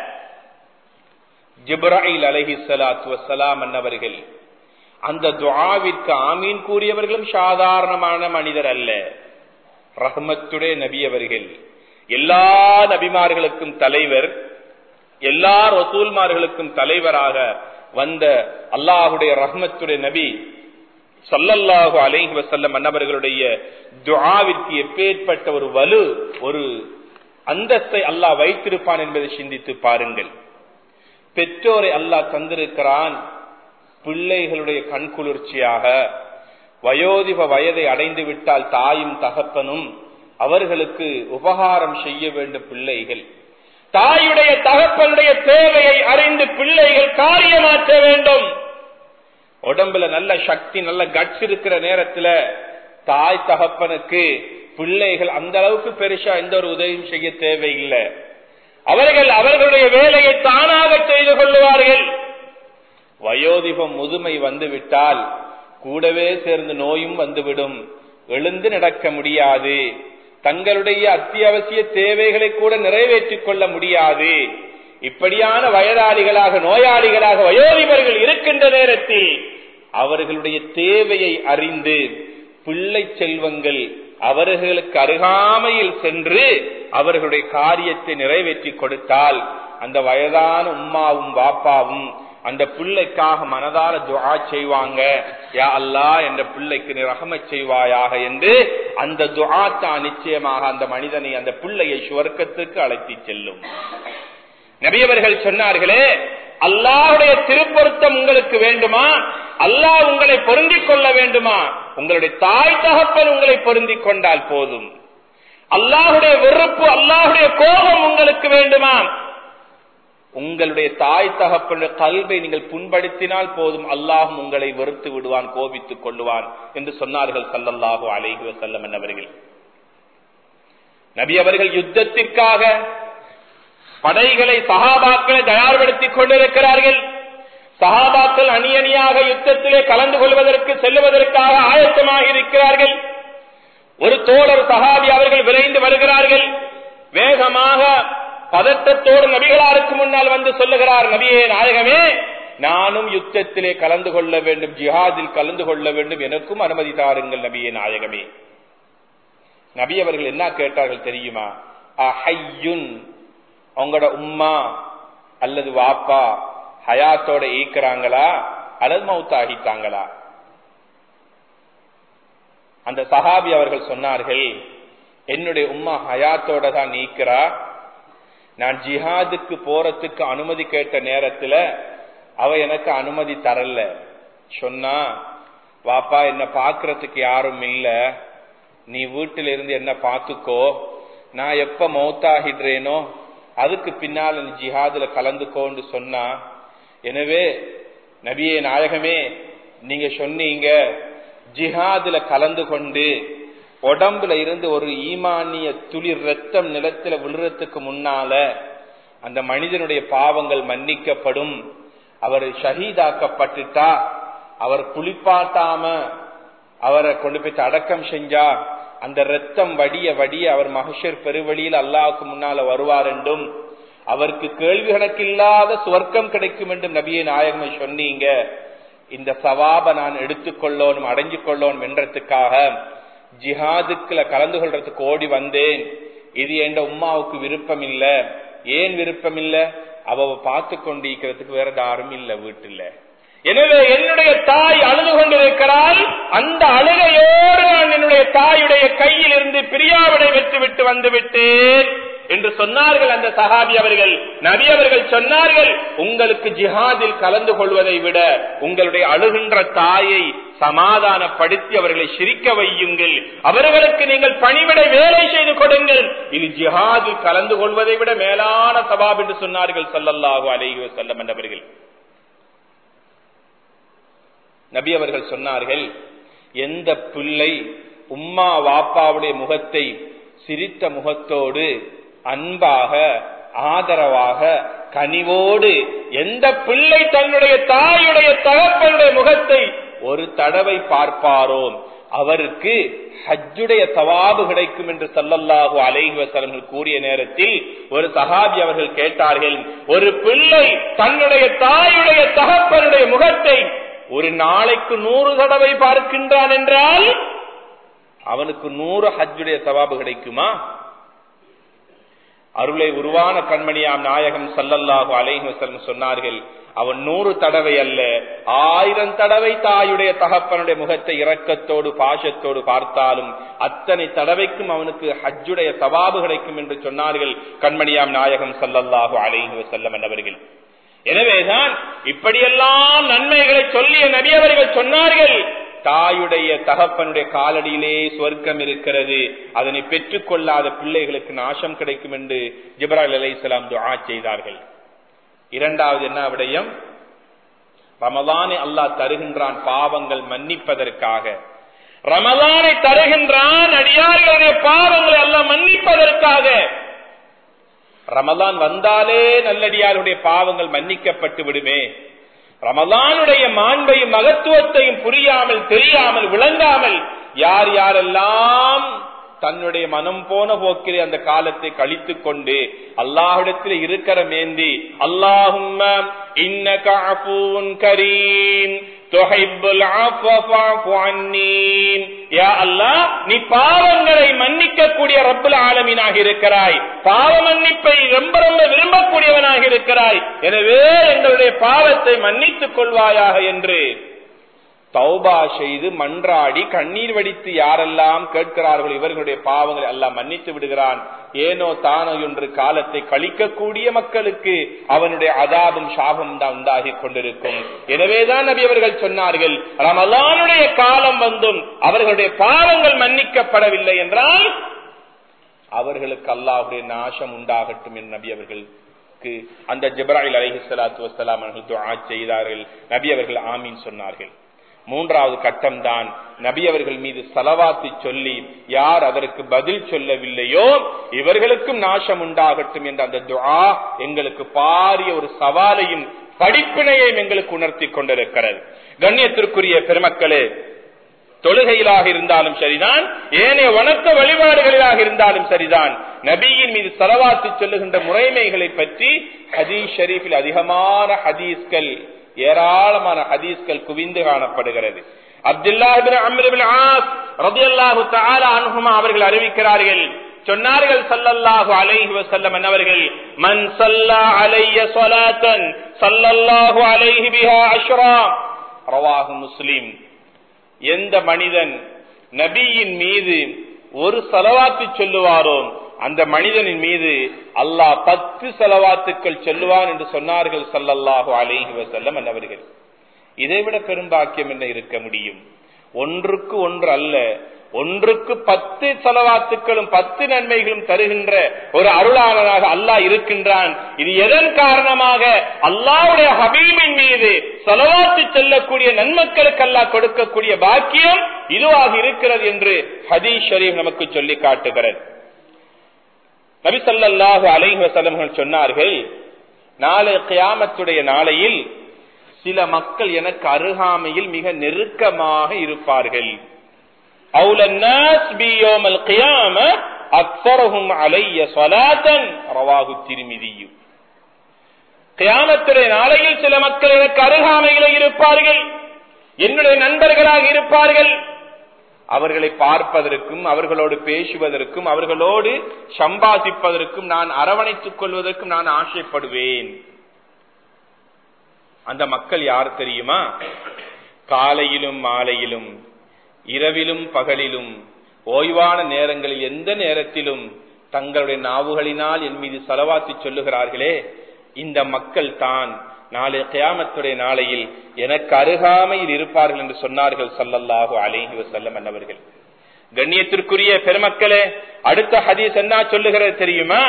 ஜிப்ராயில் அலஹி சலாத்து வசலாம் அன்னவர்கள் அந்த துஆவிற்கு ஆமீன் கூறியவர்களும் சாதாரணமான மனிதர் அல்ல ரஹ்மத்துடைய நபி அவர்கள் எல்லா நபிமார்களுக்கும் தலைவர் எல்லா ரசூல்மார்களுக்கும் தலைவராக வந்த அல்லாஹுடைய ரஹ்மத்துடைய நபி சல்லல்லாஹு அலைஹி வசல்லம் அன்னவர்களுடைய துஆவிற்கு எப்பேற்பட்ட ஒரு வலு ஒரு அந்தஸ்தை அல்லாஹ் வைத்திருப்பான் என்பதை சிந்தித்து பாருங்கள் பெற்றோரை அல்லாஹ் தந்திருக்கிறான் பிள்ளைகளுடைய கண்குளிர்ச்சியாக வயோதிப வயதை அடைந்து விட்டால் தாயும் தகப்பனும் அவர்களுக்கு உபகாரம் செய்ய வேண்டும் பிள்ளைகள் தாயுடைய தகப்பனுடைய தேவையை அறிந்து பிள்ளைகள் காரியமாற்ற வேண்டும் உடம்புல நல்ல சக்தி நல்ல கட்ஸ் இருக்கிற நேரத்துல தாய் தகப்பனுக்கு பிள்ளைகள் அந்த அளவுக்கு பெருசா எந்த ஒரு உதவியும் செய்ய தேவையில்லை அவர்கள் அவர்களுடைய வேலையை தானாக செய்து கொள்ளுவார்கள் வயோதிபம் முதுமை வந்துவிட்டால் கூடவே சேர்ந்து நோயும் வந்துவிடும் எழுந்து நடக்க முடியாது தங்களுடைய அத்தியாவசிய தேவைகளை கூட நிறைவேற்றிக் கொள்ள முடியாது இப்படியான வயதாளிகளாக நோயாளிகளாக வயோதிபர்கள் இருக்கின்ற நேரத்தில் அவர்களுடைய தேவையை அறிந்து பிள்ளை செல்வங்கள் அவர்களுக்கு அருகாமையில் சென்று அவர்களுடைய காரியத்தை நிறைவேற்றி கொடுத்தால் அந்த வயதான உம்மாவும் பாப்பாவும் அந்த பிள்ளைக்காக மனதார துவா செய்வாங்க யா அல்லா என்ற பிள்ளைக்கு நீ ரகமச் செய்வாயாக என்று அந்த துவா தான் நிச்சயமாக அந்த மனிதனை அந்த பிள்ளையை சுவர்க்கத்துக்கு அழைத்து செல்லும் நபியவர்கள் சொன்னார்களே அல்லாஹுடைய திருப்பொருத்தம் உங்களுக்கு வேண்டுமா அல்லாஹ் உங்களை பொருந்திக் கொள்ள வேண்டுமா உங்களுடைய தாய் தகப்பன் உங்களை பொருந்திக் கொண்டால் போதும் அல்லாஹுடைய வெறுப்பு அல்லாஹுடைய கோபம் உங்களுக்கு வேண்டுமா உங்களுடைய தாய் தகப்பனுடைய கல்வை நீங்கள் புண்படுத்தினால் போதும் அல்லாஹும் உங்களை வெறுத்து விடுவான் கோபித்துக் கொள்ளுவான் என்று சொன்னார்கள் சல்லல்லாஹு அலைஹி வசல்லம் என்னவர்கள் நபி அவர்கள் யுத்தத்திற்காக படைகளை சகாபாக்களை தயார்படுத்திக் கொண்டிருக்கிறார்கள் சகாபாக்கள் அணி அணியாக யுத்தத்திலே கலந்து கொள்வதற்கு செல்லுவதற்காக ஆயத்தமாக இருக்கிறார்கள் ஒரு தோழர் சகாபி அவர்கள் விரைந்து வருகிறார்கள் வேகமாக பதட்டத்தோடு நபிகளாருக்கு முன்னால் வந்து சொல்லுகிறார் நபியே நாயகமே நானும் யுத்தத்திலே கலந்து கொள்ள வேண்டும் ஜிஹாதில் கலந்து கொள்ள வேண்டும் எனக்கும் அனுமதி தாருங்கள் நபியே நாயகமே நபி அவர்கள் என்ன கேட்டார்கள் தெரியுமா அஹையுன் உங்களோட உம்மா அல்லது வாப்பா ஹயாத்தோட ஈக்குறாங்களா அல்லது மவுத்த ஆகிட்டாங்களா அந்த சஹாபி அவர்கள் சொன்னார்கள் என்னுடைய உம்மா ஹயாத்தோட தான் நீக்கிறா நான் ஜிஹாதுக்கு போறதுக்கு அனுமதி கேட்ட நேரத்துல அவ எனக்கு அனுமதி தரல சொன்னா வாப்பா என்ன பாக்குறதுக்கு யாரும் இல்ல நீ வீட்டில இருந்து என்ன பாத்துக்கோ நான் எப்ப மௌத்தாகிடுறேனோ அதுக்கு பின்னால் நீ ஜிஹாதுல கலந்துக்கோன்னு சொன்னா எனவே நபியே நாயகமே நீங்க சொன்னீங்க ஜிஹாதுல கலந்து கொண்டு உடம்புல இருந்து ஒரு ஈமானிய துளிர் ரத்தம் நிலத்துல விழுறதுக்கு முன்னால அந்த மனிதனுடைய பாவங்கள் மன்னிக்கப்படும் அவர் ஷஹீதாக்கப்பட்டுட்டா அவர் குளிப்பாட்டாம அவரை கொண்டு போய் அடக்கம் செஞ்சா அந்த ரத்தம் வடிய வடிய அவர் மகஷர் பெருவழியில் அல்லாவுக்கு முன்னால வருவார் என்றும் அவருக்கு கேள்வி கணக்கில்லாத சுவர்க்கம் கிடைக்கும் என்றும் நபியை நாயகமை சொன்னீங்க இந்த சவாப நான் எடுத்துக்கொள்ளோனும் அடைஞ்சு கொள்ளோனும் என்றதுக்காக ஜிஹாதுக்குல கலந்து கொள்றதுக்கு ஓடி வந்தேன் இது என்ற உமாவுக்கு விருப்பம் இல்ல ஏன் விருப்பம் இல்ல அவ பார்த்து கொண்டிருக்கிறதுக்கு வேற யாரும் இல்ல வீட்டுல எனவே என்னுடைய தாய் அழுது கொண்டிருக்கிறாள் அந்த அழுகையோடு நான் என்னுடைய தாயுடைய கையில் இருந்து பிரியாவிடை வெற்றி விட்டு வந்து விட்டேன் என்று சொன்னார்கள் அந்த சஹாபி அவர்கள் நபி அவர்கள் சொன்னார்கள் உங்களுக்கு ஜிஹாதில் கலந்து கொள்வதை விட உங்களுடைய அழுகின்ற தாயை சமாதானப்படுத்தி அவர்களை சிரிக்க வையுங்கள் அவர்களுக்கு நீங்கள் பணிவிட வேலை செய்து கொடுங்கள் இது ஜிஹாதில் கலந்து கொள்வதை விட மேலான சபாப் என்று சொன்னார்கள் சல்லல்லாஹு அலைஹி வஸல்லம் என்றவர்கள் நபி அவர்கள் சொன்னார்கள் எந்த பிள்ளை உம்மா வாப்பாவுடைய முகத்தை சிரித்த முகத்தோடு அன்பாக ஆதரவாக கனிவோடு எந்த பிள்ளை தன்னுடைய தாயுடைய தகப்பனுடைய முகத்தை ஒரு தடவை பார்ப்பாரோ அவருக்கு ஹஜ்ஜுடைய தவாபு கிடைக்கும் என்று சல்லல்லாஹு அலைஹி வஸல்லம் கூறிய நேரத்தில் ஒரு சஹாபி அவர்கள் கேட்டார்கள் ஒரு பிள்ளை தன்னுடைய தாயுடைய தகப்பனுடைய முகத்தை ஒரு நாளைக்கு நூறு தடவை பார்க்கின்றான் என்றால் அவனுக்கு நூறு ஹஜ்ஜுடைய தவாபு கிடைக்குமா அருளை உருவான கண்மணியாம் நாயகம் சல்லல்லாஹு அலைஹி வஸல்லம் சொன்னார்கள் அவன் நூறு தடவை அல்ல ஆயிரம் தடவை தாயுடைய தகப்பனுடைய முகத்தை இரக்கத்தோடு பாசத்தோடு பார்த்தாலும் அத்தனை தடவைக்கும் அவனுக்கு ஹஜ்ஜுடைய தவாபு கிடைக்கும் என்று சொன்னார்கள் கண்மணியாம் நாயகம் சல்லல்லாஹு அலைஹி வஸல்லம் என்பவர்கள் எனவேதான் இப்படியெல்லாம் நன்மைகளை சொல்லிய நபி அவர்கள் சொன்னார்கள் தாயுடைய தகப்பனுடைய காலடியிலே சொர்க்கம் இருக்கிறது அதனை பெற்றுக் கொள்ளாத பிள்ளைகளுக்கு நாசம் கிடைக்கும் என்று ஜிப்ரால் அலை இஸ்லாம் துஆ செய்தார்கள் இரண்டாவது என்ன விடயம் ரமதானை அல்லாஹ் தருகின்றான் பாவங்கள் மன்னிப்பதற்காக ரமதானை தருகின்றான் அடியார்களுடைய பாவங்களை அல்லாஹ் மன்னிப்பதற்காக ரமதான் வந்தாலே நல்லடியாருடைய பாவங்கள் மன்னிக்கப்பட்டு விடுமே ரமதானுடைய மாண்பையும் மகத்துவத்தையும் புரியாமல் தெரியாமல் விளங்காமல் யார் யாரெல்லாம் தன்னுடைய மனம் போன போக்கிலே அந்த காலத்தை கழித்துக் கொண்டு அல்லாஹிடத்தில் இருக்கிற மேந்தி அல்லாஹும் கரீம் நீ பாவங்களை மன்னிக்கக்கூடிய ரப்புல ஆலமீனாக இருக்கிறாய் பாவ மன்னிப்பை ரொம்ப ரொம்ப விரும்பக்கூடியவனாக இருக்கிறாய் எனவே எங்களுடைய பாவத்தை மன்னித்துக் கொள்வாயாக என்று தௌபா செய்து மன்றாடி கண்ணீர் வடித்து யாரெல்லாம் கேட்கிறார்கள் இவர்களுடைய பாவங்களை எல்லாம் மன்னித்து விடுகிறான் ஏனோ தானோ என்று காலத்தை கழிக்கக்கூடிய மக்களுக்கு அவனுடைய அதாபம் சாபம் தான் உண்டாகி கொண்டிருக்கும் எனவேதான் நபி அவர்கள் சொன்னார்கள் ரமலானுடைய காலம் வந்தும் அவர்களுடைய பாவங்கள் மன்னிக்கப்படவில்லை என்றால் அவர்களுக்கு அல்லாஹுடைய நாசம் உண்டாகட்டும் என்று நபி அவர்களுக்கு அந்த ஜிப்ராஹில் அலஹி சலாத்து வசலாம் அவர்கள் துஆ செய்தார்கள் நபி அவர்கள் ஆமீன் சொன்னார்கள் மூன்றாவது கட்டம் தான் நபி அவர்கள் மீது சலவாத்தி சொல்லி யார் அதற்கு பதில் சொல்லவில்லையோ இவர்களுக்கும் நாசம் உண்டாகட்டும் என்ற அந்த துஆ எங்களுக்கு பாரிய ஒரு சவாலையும் படிப்பினையையும் எங்களுக்கு உணர்த்தி கொண்டிருக்கிறது கண்ணியத்திற்குரிய பெருமக்களே தொழுகையிலாக இருந்தாலும் சரிதான் ஏனைய வணக்க வழிபாடுகளிலாக இருந்தாலும் சரிதான் நபியின் மீது செலவாத்து சொல்லுகின்ற முறைமைகளை பற்றி ஹதீஸ் ஷரீஃபில் அதிகமான ஹதீஸ்கள் ஏராளமான ஹதீஸ்கள் குவிந்து காணப்படுகிறது அப்துல்லா அவர்கள் அறிவிக்கிறார்கள் சொன்னார்கள் சல்லல்லாஹு அலைஹி வஸல்லம் என்னவர்கள் மன் சல்லா அலைய ஸலாத்தன் சல்லல்லாஹு அலைஹி பிஹா அஷ்ரா ரவாஹு முஸ்லிம் எந்த மனிதன் நபியின் மீது ஒரு செலவாத்து சொல்லுவாரோ அந்த மனிதனின் மீது அல்லாஹ் பத்து செலவாத்துக்கள் சொல்லுவான் என்று சொன்னார்கள் சல்லல்லாஹு அலைஹி வசல்லம் என்னவர்கள் இதைவிட பெரும்பாக்கியம் என்ன இருக்க முடியும் ஒன்றுக்கு ஒன்று அல்ல ஒன்றுக்கு பத்து செலவாத்துக்களும் பத்து நன்மைகளும் தருகின்ற ஒரு அருளாளனாக அல்லாஹ் இருக்கின்றான் இது எதன் காரணமாக அல்லாவுடைய ஹபீபின் மீது செலவாத்து செல்லக்கூடிய நன்மக்களுக்கு அல்லாஹ் கொடுக்கக்கூடிய பாக்கியம் இதுவாக இருக்கிறது என்று ஹதீஸ் ஷரீப் நமக்கு சொல்லி காட்டுகிறது நபிசல்லாஹு அலைஹி வசலம்கள் சொன்னார்கள் நாளை கியாமத்துடைய நாளையில் சில மக்கள் எனக்கு அருகாமையில் மிக நெருக்கமாக இருப்பார்கள் கியாமத்துடைய நாளையில் சில மக்கள் எனக்கு அருகாமையில் இருப்பார்கள் என்னுடைய நண்பர்களாக இருப்பார்கள் அவர்களை பார்ப்பதற்கும் அவர்களோடு பேசுவதற்கும் அவர்களோடு சம்பாதிப்பதற்கும் நான் அரவணைத்துக் கொள்வதற்கும் நான் ஆசைப்படுவேன் அந்த மக்கள் யார் தெரியுமா காலையிலும் மாலையிலும் இரவிலும் பகலிலும் ஓய்வான நேரங்களில் எந்த நேரத்திலும் தங்களுடைய நாவுகளினால் என் மீது செலவாத்தி சொல்லுகிறார்களே இந்த மக்கள் தான் நாளை கியாமத்துடைய நாளையில் எனக்கு அருகாமையில் இருப்பார்கள் என்று சொன்னார்கள் சல்லல்லாஹு அலைஹி வசல்லம் என்னவர்கள் கண்ணியத்திற்குரிய பெருமக்களே அடுத்த ஹதீஸ் என்ன சொல்லுகிறது தெரியுமா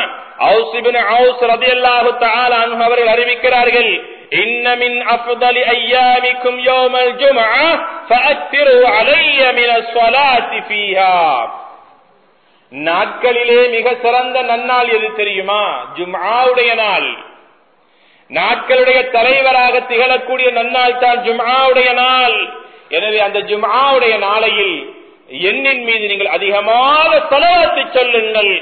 அவர்கள் அறிவிக்கிறார்கள் إن من أفضل أيامكم يوم الجمعة فأكثروا علي من الصلاة فيها நாட்களிலே மிக சிறந்த நன்னாள் எது தெரியுமா ஜும்ஆவுடைய நாள் நாட்களுடைய தலைவராக திகழக்கூடிய நன்னாள் தான் ஜும்ஆவுடைய நாள் எனவே அந்த ஜும்ஆவுடைய நாளையில் எண்ணின் மீது நீங்கள் அதிகமாக சலாத்து சொல்லுங்கள்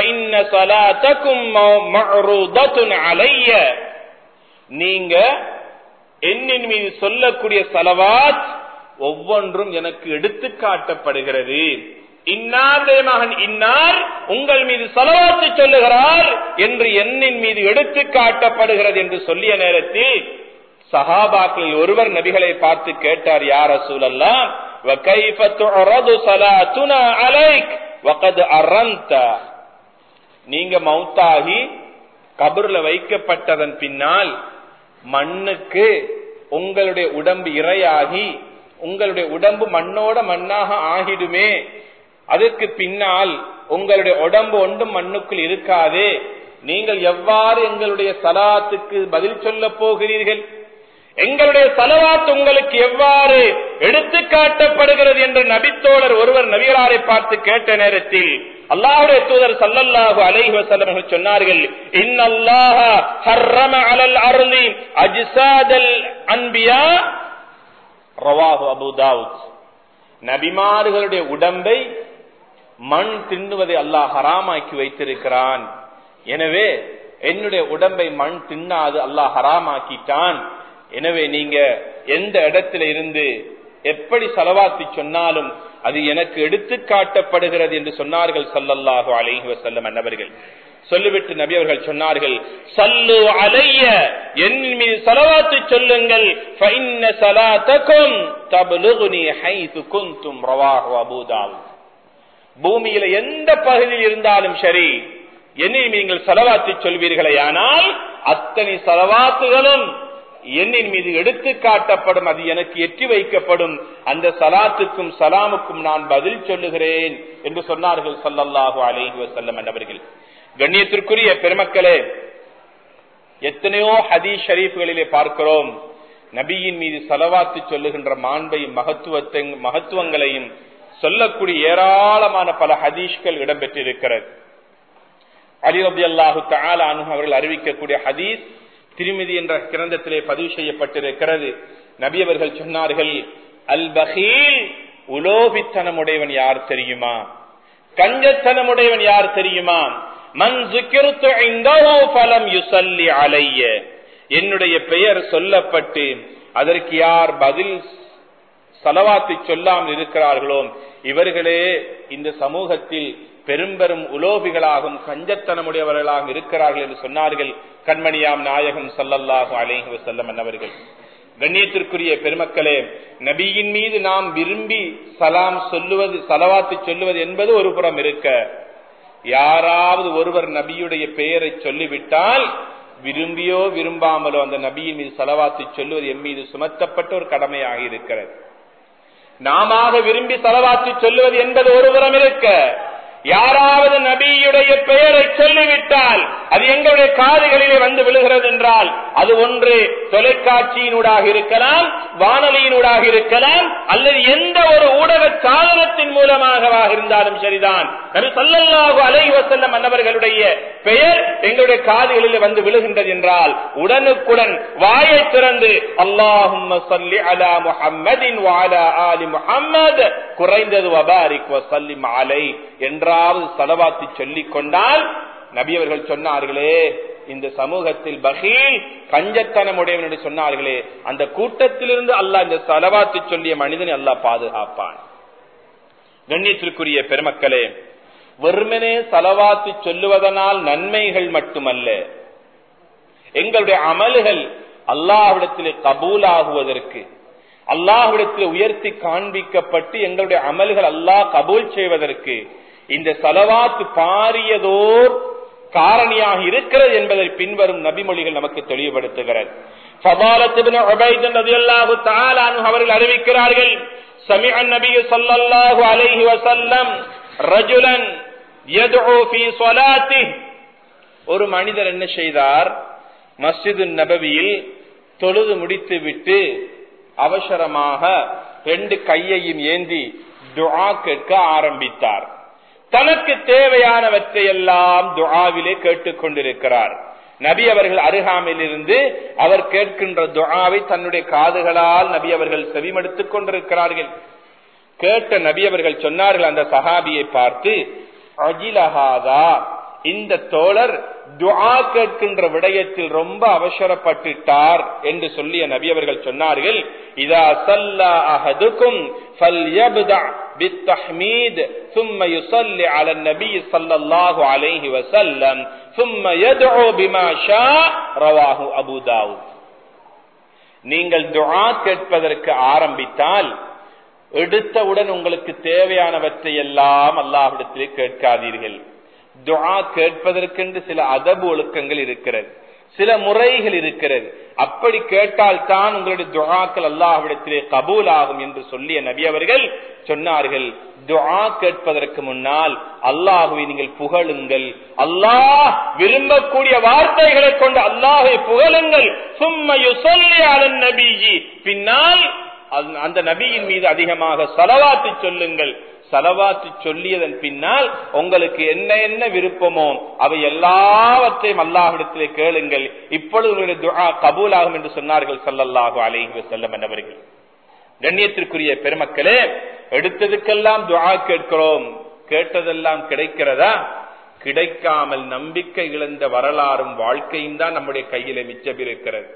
அலைய நீங்க எண்ணின் மீது சொல்லக்கூடிய சலவாத் ஒவ்வொன்றும் எனக்கு எடுத்து காட்டப்படுகிறது இன்னாருடைய மகன் இன்னார் உங்கள் மீது செலவாத்து சொல்லுகிறார் என்று எண்ணின் மீது எடுத்து காட்டப்படுகிறது என்று சொல்லிய நேரத்தில் சஹாபாக்களில் ஒருவர் நபிகளை பார்த்து கேட்டார் யார் சூழல்லாம் நீங்க மௌத்தாகி கபர்ல வைக்கப்பட்டதன் பின்னால் மண்ணுக்கு உங்களுடைய உடம்பு இரையாகி உங்களுடைய உடம்பு மண்ணோட மண்ணாக ஆகிடுமே அதற்கு பின்னால் உங்களுடைய உடம்பு ஒன்றும் மண்ணுக்குள் இருக்காதே நீங்கள் எவ்வாறு எங்களுடைய சலாத்துக்கு பதில் சொல்ல போகிறீர்கள் எங்களுடைய சலவாத் உங்களுக்கு எவ்வாறு எடுத்து காட்டப்படுகிறது என்று நபித்தோழர் ஒருவர் நபிகளாரை பார்த்து கேட்ட நேரத்தில் அல்லாஹுடைய தூதர் சல்லல்லாஹு அலைஹி வஸல்லம் சொன்னார்கள் இன்னல்லாஹ ஹர்ரம அலல் அர்லி அஜ்சாதல் அன்பியா ரவாஹு அபூ தாவூத் நபிமார்களுடைய உடம்பை மண் தின்னுவதை அல்லாஹ் ஹராமாக்கி வைத்திருக்கிறான் எனவே என்னுடைய உடம்பை மண் தின்னாது அல்லாஹ் ஹராமாக்கிட்டான் எனவே நீங்க எந்த இடத்துல இருந்து எப்படி செலவாத்தி சொன்னாலும் அது எனக்கு எடுத்து காட்டப்படுகிறது என்று சொன்னார்கள் சல்லல்லாஹு அலைஹி வசல்லம் அன்னவர்கள் சொல்லிவிட்டு நபி அவர்கள் சொன்னார்கள் சல்லு அலைய என் மீது சலவாத்து சொல்லுங்கள் ஃபைன்ன சலாத்தக்கும் தப்லுகுனி ஹைது குந்தும் ரவாஹு அபூதாவ் பூமியில எந்த பகுதியில் இருந்தாலும் சரி என்னை நீங்கள் செலவாத்து சொல்வீர்களே ஆனால் அத்தனை செலவாத்துகளும் எண்ணின் மீது எடுத்து காட்டப்படும் அது எனக்கு எட்டி வைக்கப்படும் அந்த சலாத்துக்கும் சலாமுக்கும் நான் பதில் சொல்லுகிறேன் என்று சொன்னார்கள் சல்லல்லாஹு அலைஹி வசல்லம் என்பவர்கள் கண்ணியத்திற்குரிய பெருமக்களே எத்தனையோ ஹதீஸ் ஷரீஃப்களிலே பார்க்கிறோம் நபியின் மீது சலவாத்து சொல்லுகின்ற மாண்பையும் மகத்துவத்தை மகத்துவங்களையும் சொல்லக்கூடிய ஏராளமான பல ஹதீஷ்கள் இடம்பெற்றிருக்கிறது அலி ரபி அல்லாஹு தாலு அவர்கள் அறிவிக்கக்கூடிய ஹதீஸ் திருமதி என்ற கிரந்தத்திலே பதிவு செய்யப்பட்டிருக்கிறது நபி அவர்கள் சொன்னார்கள் அல் பஹீல் உலோபித்தனமுடையவன் யார் தெரியுமா கஞ்சத்தனமுடையவன் யார் தெரியுமா மன் பலம் யுசல்லி அலைய என்னுடைய பெயர் சொல்லப்பட்டு அதற்கு யார் பதில் சலவாத்தை சொல்லாமல் இருக்கிறார்களோ இவர்களே இந்த சமூகத்தில் பெரும்பெரும் உலோபிகளாகவும் கஞ்சத்தனமுடையவர்களாகவும் இருக்கிறார்கள் என்று சொன்னார்கள் கண்மணியாம் நாயகம் சல்லல்லாஹு அலேஹி வசல்லம் என்னவர்கள் கண்ணியத்திற்குரிய பெருமக்களே நபியின் மீது நாம் விரும்பி சலாம் சொல்லுவது சலவாத்து சொல்லுவது என்பது ஒரு புறம் இருக்க யாராவது ஒருவர் நபியுடைய பெயரை சொல்லிவிட்டால் விரும்பியோ விரும்பாமலோ அந்த நபியின் மீது சலவாத்து சொல்லுவது எம் மீது சுமத்தப்பட்ட ஒரு கடமையாக இருக்கிறது நாம விரும்பி சலவாத்து சொல்லுவது என்பது ஒரு புறம் இருக்க யாராவது நபியுடைய பெயரை சொல்லிவிட்டால் அது எங்களுடைய காதுகளிலே வந்து விழுகிறது என்றால் அது ஒன்று தொலைக்காட்சியினூடாக இருக்கலாம் வானொலியினூடாக இருக்கலாம் அல்லது எந்த ஒரு ஊடக சாதனத்தின் மூலமாக இருந்தாலும் சரிதான் நபி சல்லல்லாஹு அலைஹி வஸல்லம் அன்னவர்களுடைய பெயர் எங்களுடைய காதுகளில் வந்து விழுகின்றது என்றால் உடனுக்குடன் வாயை திறந்து அல்லாஹும்ம ஸல்லி அலா முஹம்மதின் வ அலா ஆலி முஹம்மத் குறைந்தது வபாரிக் வசல்லிம் அலை என்றாவது சலவாத்தி சொல்லிக் கொண்டால் நபி அவர்கள் சொன்னார்களே இந்த சமூகத்தில் பகீல் கஞ்சத்தனமுடையவன் என்று சொன்னார்களே அந்த கூட்டத்திலிருந்து அல்லாஹ் இந்த சலவாத்து சொல்லிய மனிதனை அல்லாஹ் பாதுகாப்பான் கண்ணியத்திற்குரிய பெருமக்களே வெறுமனே சலவாத்து சொல்லுவதனால் நன்மைகள் மட்டுமல்ல எங்களுடைய அமல்கள் அல்லாஹ்விடத்திலே கபூலாகுவதற்கு அல்லாஹ்விடத்தில் உயர்த்தி காண்பிக்கப்பட்டு எங்களுடைய அமல்கள் அல்லாஹ் கபூல் செய்வதற்கு இந்த சலவாத்து பாரியதோர் காரணியாக இருக்கிறது என்பதை பின்வரும் நபிமொழிகள் நமக்கு தெளிவுபடுத்துகிறது அவர்கள் அறிவிக்கிறார்கள் سمع النبي صلى الله عليه وسلم رجلا يدعو في صلاته ஒரு மனிதர் என்ன செய்தார் மஸ்ஜிது நபவியில் தொழுது முடித்து விட்டு அவசரமாக ரெண்டு கையையும் ஏந்தி துஆ கேட்க ஆரம்பித்தார் தனக்கு தேவையானவற்றை எல்லாம் துஆவிலே கேட்டுக் கொண்டிருக்கிறார் நபி அவர்கள் அருகாமையில் இருந்து அவர் கேட்கின்ற துஆவை தன்னுடைய காதுகளால் நபி அவர்கள் செவிமடுத்துக் கொண்டிருக்கிறார்கள் கேட்ட நபி அவர்கள் சொன்னார்கள் அந்த சஹாபியை பார்த்து அஜிலஹாதா இந்த தோழர் துஆ கேட்கின்ற விடயத்தில் ரொம்ப அவசரப்பட்டுட்டார் என்று சொல்லிய நபி அவர்கள் சொன்னார்கள் இதா சல்லா அஹதுக்கும் فليبدع بالتحميد ثم يصلي على النبي صلى الله عليه وسلم ثم يدعو بما شاء رواه ابو داود நீங்கள் துஆ கேட்பதற்கு ஆரம்பித்தால் எடுத்தவுடன் உங்களுக்கு தேவையானவற்றை எல்லாம் அல்லாஹ்விடத்திலே கேட்காதீர்கள் துஆ கேட்பதற்கென்று சில அதபு ஒழுக்கங்கள் இருக்கிறது சில முறைகள் இருக்கிறது அப்படி கேட்டால் தான் உங்களுடைய துஆக்கள் அல்லாஹ்விடத்திலே கபூல் ஆகும் என்று சொல்லிய நபி அவர்கள் சொன்னார்கள் துஆ கேட்பதற்கு முன்னால் அல்லாஹுவை நீங்கள் புகழுங்கள் அல்லாஹ் விரும்பக்கூடிய வார்த்தைகளை கொண்டு அல்லாஹை புகழுங்கள் சும்மையு சொல்லி அலன் நபிஜி பின்னால் அந்த நபியின் மீது அதிகமாக சலவாத்து சொல்லுங்கள் சலவாத்து சொல்லியதன் பின்னால் உங்களுக்கு என்ன என்ன விருப்பமோ அவை எல்லாவற்றையும் அல்லாஹிடத்திலே கேளுங்கள் இப்பொழுது உங்களுடைய துஆ கபூலாகும் என்று சொன்னார்கள் சல்லல்லாஹு அலைஹி வஸல்லம் என்பவர்கள் கண்ணியத்திற்குரிய பெருமக்களே எடுத்ததுக்கெல்லாம் துஆ கேட்கிறோம் கேட்டதெல்லாம் கிடைக்கிறதா கிடைக்காமல் நம்பிக்கை இழந்த வரலாறும் வாழ்க்கையும் தான் நம்முடைய கையில மிச்சம் இருக்கிறது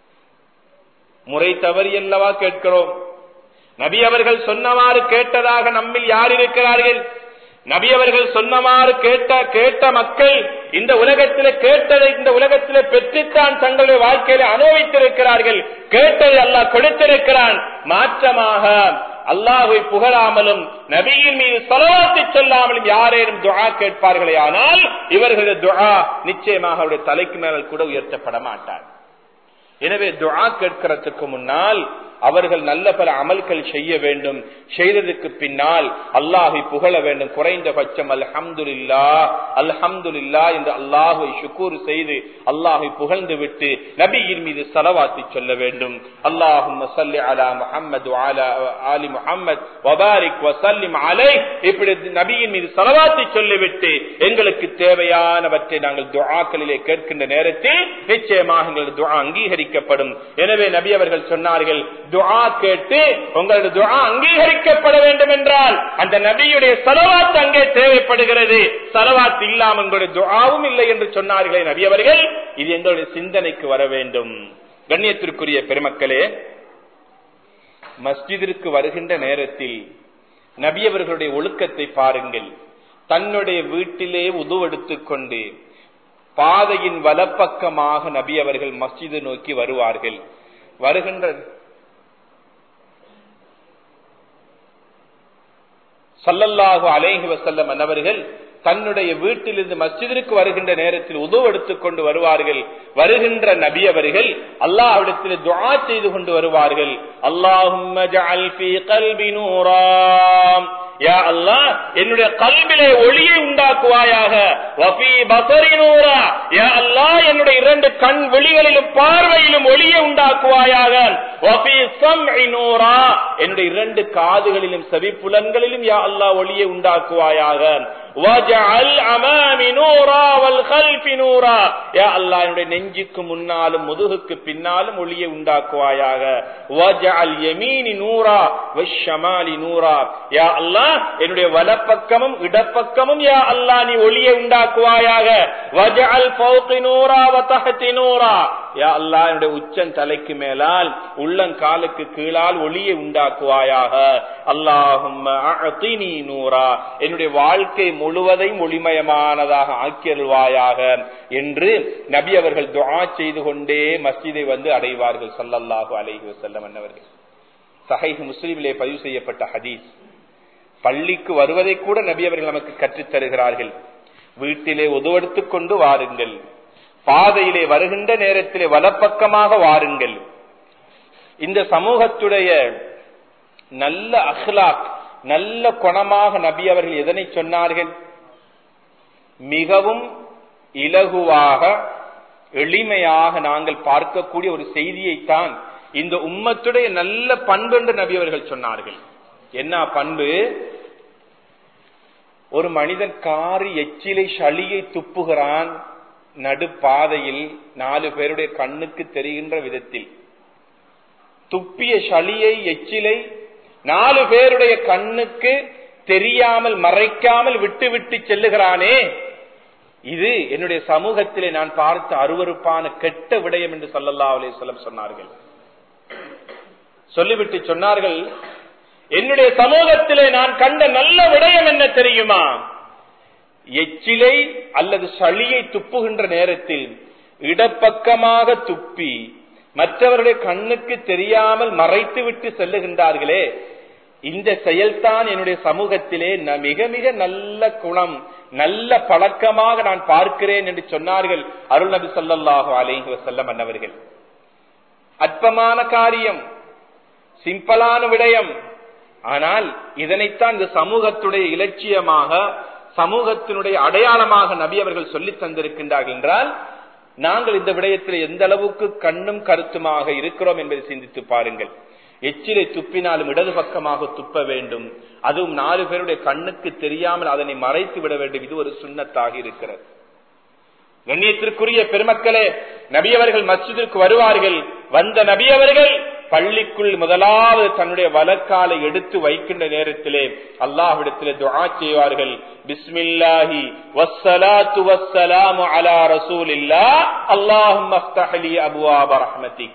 முறை தவறி அல்லவா கேட்கிறோம் நபி அவர்கள் சொன்னவாறு கேட்டதாக நம்மில் யார் இருக்கிறார்கள் நபி அவர்கள் சொன்னவாறு கேட்ட கேட்ட மக்கள் இந்த உலகத்திலே கேட்டதை இந்த உலகத்திலே பெற்றுத்தான் தங்களுடைய வாழ்க்கையில அனுபவித்திருக்கிறார்கள் கேட்டதை அல்லாஹ் கொடுத்திருக்கிறான் மாற்றமாக அல்லாஹை புகழாமலும் நபியின் மீது செலவாத்தை சொல்லாமலும் யாரேனும் துஆ கேட்பார்களே ஆனால் இவர்களுடைய துஆ நிச்சயமாக அவருடைய தலைக்கு மேல் கூட உயர்த்தப்பட மாட்டார் எனவே துஆ கேட்கறதுக்கு முன்னால் அவர்கள் நல்ல பல அமல்கள் செய்ய வேண்டும் செய்ததுக்கு பின்னால் அல்லாஹை புகழ வேண்டும் குறைந்தபட்சம் அல்ஹம்துலில்லா அல்ஹம்துலில்லா என்று அல்லாஹை சுக்கூர் செய்து அல்லாஹை புகழ்ந்து விட்டு நபியின் மீது சலவாத்தி சொல்ல வேண்டும் அல்லாஹும் சல்லி அலா முஹம்மது ஆலி முஹம்மத் வபாரிக் வசல்லிம் அலை இப்படி நபியின் மீது சலவாத்தி சொல்லிவிட்டு எங்களுக்கு தேவையானவற்றை நாங்கள் துஆக்களிலே கேட்கின்ற நேரத்தில் நிச்சயமாக எங்களது துஆ அங்கீகரிக்கப்படும் எனவே நபி அவர்கள் சொன்னார்கள் துஆ கேட்டு உங்களுடைய துஆ அங்கீகரிக்கப்பட வேண்டும் என்றால் அந்த நபியுடைய சலவாத் அங்கே தேவைப்படுகிறது சலவாத் இல்லாமல் உங்களுடைய துஆவும் இல்லை என்று சொன்னார்களே நபி அவர்கள் இது எங்களுடைய சிந்தனைக்கு வர வேண்டும் கண்ணியத்திற்குரிய பெருமக்களே மஸ்ஜிதிற்கு வருகின்ற நேரத்தில் நபி அவர்களுடைய ஒழுக்கத்தை பாருங்கள் தன்னுடைய வீட்டிலே உதுவெடுத்துக் கொண்டு பாதையின் வலப்பக்கமாக நபி அவர்கள் மஸ்ஜிது நோக்கி வருவார்கள் வருகின்ற சல்லல்லாஹு அலேஹி வசல்லம் அன்னவர்கள் தன்னுடைய வீட்டிலிருந்து மஸ்ஜிதிற்கு வருகின்ற நேரத்தில் உதவு எடுத்துக் கொண்டு வருவார்கள் வருகின்ற நபி அவர்கள் அல்லாஹ்விடத்தில் துஆ செய்து கொண்டு வருவார்கள் அல்லாஹும்ம ஜஅல் ஃபீ கல்பி நூராம் யா அல்லாஹ் என்னுடைய கல்விலே ஒளியை உண்டாக்குவாயாக வஃபீ பஸரி நூரா யா அல்லாஹ் என்னுடைய இரண்டு கண் வெளிகளிலும் பார்வையிலும் ஒளியை உண்டாக்குவாயாக வஃபீ சம்இ நூரா என்னுடைய இரண்டு காதுகளிலும் செவிப்புலன்களிலும் யா அல்லாஹ் ஒளியை உண்டாக்குவாயாக வஜஅல் அமாமி நூரா வல் கல்ஃபி நூரா யா அல்லாஹ் என்னுடைய நெஞ்சுக்கு முன்னாலும் முதுகுக்கு பின்னாலும் ஒளியை உண்டாக்குவாயாக வஜஅல் யமீனி நூரா வஷ்ஷமாலி நூரா யா அல்லாஹ் என்னுடைய வலப்பக்கமும் இடப்பக்கமும் யா அல்லாஹ் நீ ஒளியை உண்டாக்குவாயாக வஜஅல் ஃபௌகி நூரா வ தஹதி நூரா யா அல்லாஹ் என்னுடைய உச்சன் தலைக்கு மேலால் உள்ளங்காலுக்கு கீழால் ஒளியை உண்டாக்குவாயாக அல்லாஹும்ம அஅதினி நூரா என்னுடைய வாழ்க்கை முழுவதையும் ஒளிமயமானதாக ஆக்கியருள்வாயாக என்று நபி அவர்கள் துஆ செய்து கொண்டே மஸ்ஜிதை வந்து அடைவார்கள் சல்லல்லாஹு அலைஹி வஸல்லம் அன்னவர்கள் சஹீஹ் முஸ்லிமிலே பதிவு செய்யப்பட்ட ஹதீஸ் பள்ளிக்கு வருவதை கூட நபி அவர்கள் நமக்கு கற்றுத் தருகிறார்கள் வீட்டிலே உதவெடுத்துக் கொண்டு வாருங்கள் பாதையிலே வருகின்ற நேரத்திலே வலப்பக்கமாக வாருங்கள் இந்த சமூகத்துடைய நல்ல அஹ்லாக் நல்ல குணமாக நபி அவர்கள் எதனை சொன்னார்கள் மிகவும் இலகுவாக எளிமையாக நாங்கள் பார்க்கக்கூடிய ஒரு செய்தியைத்தான் இந்த உம்மத்துடைய நல்ல பண்பு என்று நபி அவர்கள் சொன்னார்கள் என்ன பண்பு ஒரு மனிதன் காரி எச்சிலை சளியை துப்புகிறான் நடுப்பாதையில் நாலு பேருடைய கண்ணுக்கு தெரிகின்ற விதத்தில் துப்பிய சளியை எச்சிலை நாலு பேருடைய கண்ணுக்கு தெரியாமல் மறைக்காமல் விட்டு விட்டு செல்லுகிறானே இது என்னுடைய சமூகத்திலே நான் பார்த்த அருவறுப்பான கெட்ட விடயம் என்று சொல்லல்லா அலே சொல்லம் சொன்னார்கள் சொல்லிவிட்டு சொன்னார்கள் என்னுடைய சமூகத்திலே நான் கண்ட நல்ல விடயம் என்ன தெரியுமா எச்சிலை அல்லது சளியை துப்புகின்ற நேரத்தில் இடப்பக்கமாக துப்பி மற்றவருடைய கண்ணுக்கு தெரியாமல் மறைத்து விட்டு செல்லுகின்றார்களே இந்த செயல்தான் என்னுடைய சமூகத்திலே மிக மிக நல்ல குணம் நல்ல பழக்கமாக நான் பார்க்கிறேன் என்று சொன்னார்கள் அருள் நபி சொல்லாஹு அலேஹி வசல்லம் அன்னவர்கள் அற்பமான காரியம் சிம்பிளான விடயம் ஆனால் இதனைத்தான் இந்த சமூகத்துடைய இலட்சியமாக சமூகத்தினுடைய அடையாளமாக நபி அவர்கள் சொல்லி தந்திருக்கின்றார்கள் என்றால் நாங்கள் இந்த விடயத்தில் எந்த அளவுக்கு கண்ணும் கருத்துமாக இருக்கிறோம் என்பதை சிந்தித்து பாருங்கள் எச்சிலை துப்பினாலும் இடது பக்கமாக துப்ப வேண்டும் அதுவும் நாலு பேருடைய கண்ணுக்கு தெரியாமல் அதனை மறைத்து விட வேண்டும் இது ஒரு சுண்ணத்தாக இருக்கிறது கண்ணியத்திற்குரிய பெருமக்களே நபியவர்கள் மஸ்ஜிதிற்கு வருவார்கள் வந்த நபியவர்கள் பள்ளிக்குள் முதலாவது தன்னுடைய வலக்காலை எடுத்து வைக்கின்ற நேரத்திலே அல்லாஹ்விடத்திலே துஆ செய்வார்கள் பிஸ்மில்லாஹி வஸ்ஸலாத்து வஸ்ஸலாமு அலா ரசூலில்லாஹ் அல்லாஹும்ம அஃப்தஹ் லி அப்வாப ரஹ்மதிக்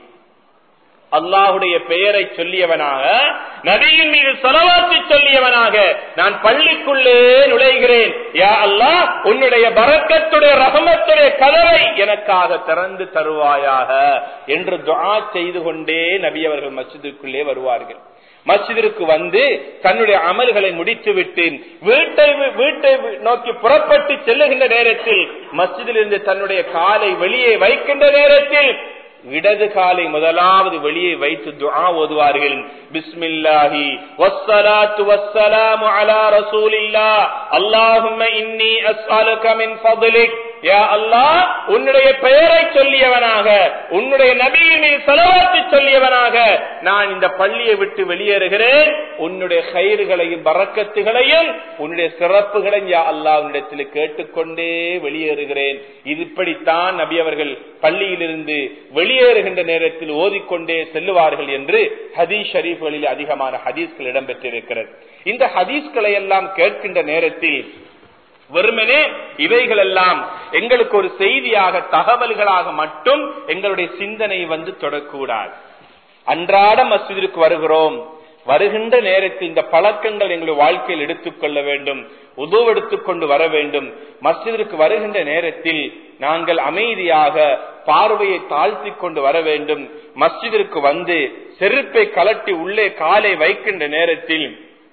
அல்லாஹுடைய பெயரை சொல்லியவனாக நபியின் மீது செலவாத்தி சொல்லியவனாக நான் பள்ளிக்குள்ளே நுழைகிறேன் யா அல்லாஹ் உன்னுடைய பரக்கத்துடைய ரகமத்துடைய கதவை எனக்காக திறந்து தருவாயாக என்று துஆ செய்து கொண்டே நபி அவர்கள் மஸ்ஜிதுக்குள்ளே வருவார்கள் மஸ்ஜிதிற்கு வந்து தன்னுடைய அமல்களை முடித்துவிட்டு வீட்டை வீட்டை நோக்கி புறப்பட்டு செல்லுகின்ற நேரத்தில் மஸ்ஜிதிலிருந்து தன்னுடைய காலை வெளியே வைக்கின்ற நேரத்தில் இடது காலை முதலாவது வெளியே வைத்து துஆ ஓதுவார்கள் பிஸ்மில்லாஹி வஸ்ஸலாத்து வஸ்ஸலாமு அலா ரசூலில்லாஹ் அல்லாஹும்ம இன்னி அஸ்அலுக மின் ஃபضلிக் யா அல்லாஹ் உன்னுடைய பெயரை சொல்லியவனாக உன்னுடைய நபியின் மீது செலவாத்து சொல்லியவனாக நான் இந்த பள்ளியை விட்டு வெளியேறுகிறேன் உன்னுடைய கயிறுகளையும் பறக்கத்துகளையும் உன்னுடைய சிறப்புகளையும் யா அல்லாஹ் உன்னிடத்தில் கேட்டுக்கொண்டே வெளியேறுகிறேன் இது இப்படித்தான் நபி அவர்கள் பள்ளியிலிருந்து வெளியேறுகின்ற நேரத்தில் ஓதிக்கொண்டே செல்லுவார்கள் என்று ஹதீஸ் ஷரீஃப்களில் அதிகமான ஹதீஸ்கள் இடம்பெற்றிருக்கிறது இந்த ஹதீஸ்களை எல்லாம் கேட்கின்ற நேரத்தில் வெறுமனே இவைகள் எல்லாம் எங்களுக்கு ஒரு செய்தியாக தகவல்களாக மட்டும் எங்களுடைய சிந்தனை வந்து தொடக்கூடாது அன்றாட மசூதிற்கு வருகிறோம் வருகின்ற நேரத்தில் இந்த பழக்கங்கள் எங்களுடைய வாழ்க்கையில் எடுத்துக்கொள்ள வேண்டும் உதவெடுத்துக் கொண்டு வர வேண்டும் மஸ்ஜிதிற்கு வருகின்ற நேரத்தில் நாங்கள் அமைதியாக பார்வையை தாழ்த்தி கொண்டு வர வேண்டும் மஸ்ஜிதிற்கு வந்து செருப்பை கலட்டி உள்ளே காலை வைக்கின்ற நேரத்தில்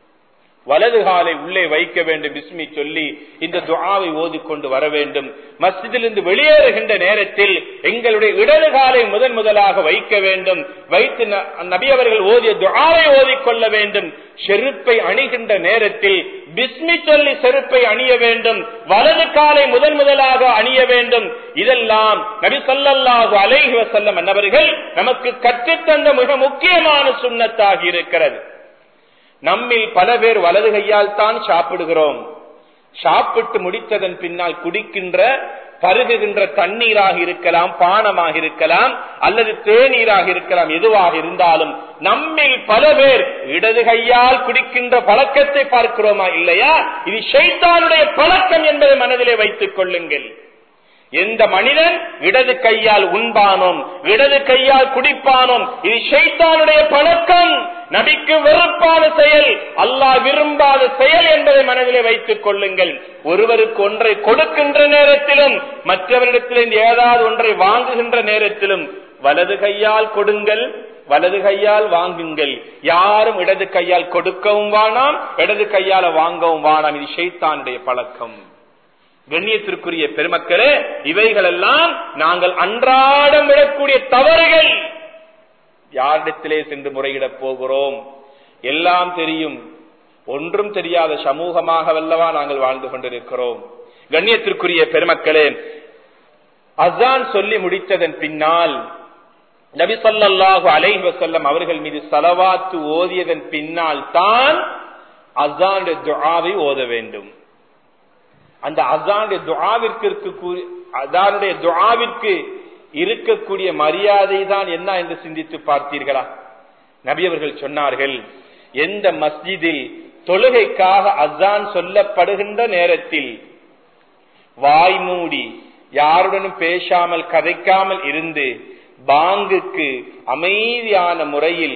வலது காலை உள்ளே வைக்க வேண்டும் பிஸ்மி சொல்லி இந்த துஆவை ஓதிக்கொண்டு வர வேண்டும் மஸ்ஜிதிலிருந்து வெளியேறுகின்ற நேரத்தில் எங்களுடைய இடது காலை முதன் முதலாக வைக்க வேண்டும் வைத்து நபி அவர்கள் ஓதிய துஆவை ஓதிக்கொள்ள வேண்டும் செருப்பை அணிகின்ற நேரத்தில் பிஸ்மி சொல்லி செருப்பை அணிய வேண்டும் வலது காலை முதன் முதலாக அணிய வேண்டும் இதெல்லாம் நபி சொல்லல்லாஹு அலைஹி வசல்லம் அன்னவர்கள் நமக்கு கற்றுத்தந்த மிக முக்கியமான சுண்ணத்தாகி இருக்கிறது நம்மில் பல பேர் வலது கையால் தான் சாப்பிடுகிறோம் சாப்பிட்டு முடித்ததன் பின்னால் குடிக்கின்ற பருகுகின்ற தண்ணீராக இருக்கலாம் பானமாக இருக்கலாம் அல்லது தேநீராக இருக்கலாம் எதுவாக இருந்தாலும் நம்மில் பல பேர் இடது கையால் குடிக்கின்ற பழக்கத்தை பார்க்கிறோமா இல்லையா இது ஷைத்தானுடைய பழக்கம் என்பதை மனதிலே வைத்துக் கொள்ளுங்கள் எந்த மனிதன் இடது கையால் உண்பானோம் இடது கையால் குடிப்பானோம் இது ஷைத்தானுடைய பழக்கம் நபிக்கு வெறுப்பான செயல் அல்லாஹ் விரும்பாத செயல் என்பதை மனதிலே வைத்துக் கொள்ளுங்கள் ஒருவருக்கு ஒன்றை கொடுக்கின்ற நேரத்திலும் மற்றவரிடத்திலிருந்து ஏதாவது ஒன்றை வாங்குகின்ற நேரத்திலும் வலது கையால் கொடுங்கள் வலது கையால் வாங்குங்கள் யாரும் இடது கையால் கொடுக்கவும் வேணாம் இடது கையால வாங்கவும் வேணாம் இது ஷைத்தானுடைய பழக்கம் கண்ணியத்திற்குரிய பெருமக்களே இவைகளெல்லாம் நாங்கள் அன்றாடம் விடக்கூடிய தவறுகள் யாரிடத்திலே சென்று முறையிடப் போகிறோம் எல்லாம் தெரியும் ஒன்றும் தெரியாத சமூகமாக வல்லவா நாங்கள் வாழ்ந்து கொண்டிருக்கிறோம் கண்ணியத்திற்குரிய பெருமக்களே அசான் சொல்லி முடித்ததன் பின்னால் நபி சொல்லாஹு அலைஹி வசல்லம் அவர்கள் மீது சலவாத்து ஓதியதன் பின்னால் தான் அசானுடைய துஆவை ஓத வேண்டும் அந்த அசானுடைய துஆவிற்கு இருக்கக்கூடிய அசானுடைய துஆவிற்கு இருக்கக்கூடிய மரியாதை தான் என்ன என்று சிந்தித்து பார்த்தீர்களா நபி அவர்கள் சொன்னார்கள் எந்த மஸ்ஜிதில் தொழுகைக்காக அசான் சொல்லப்படுகின்ற நேரத்தில் வாய் மூடி யாருடனும் பேசாமல் கதைக்காமல் இருந்து பாங்குக்கு அமைதியான முறையில்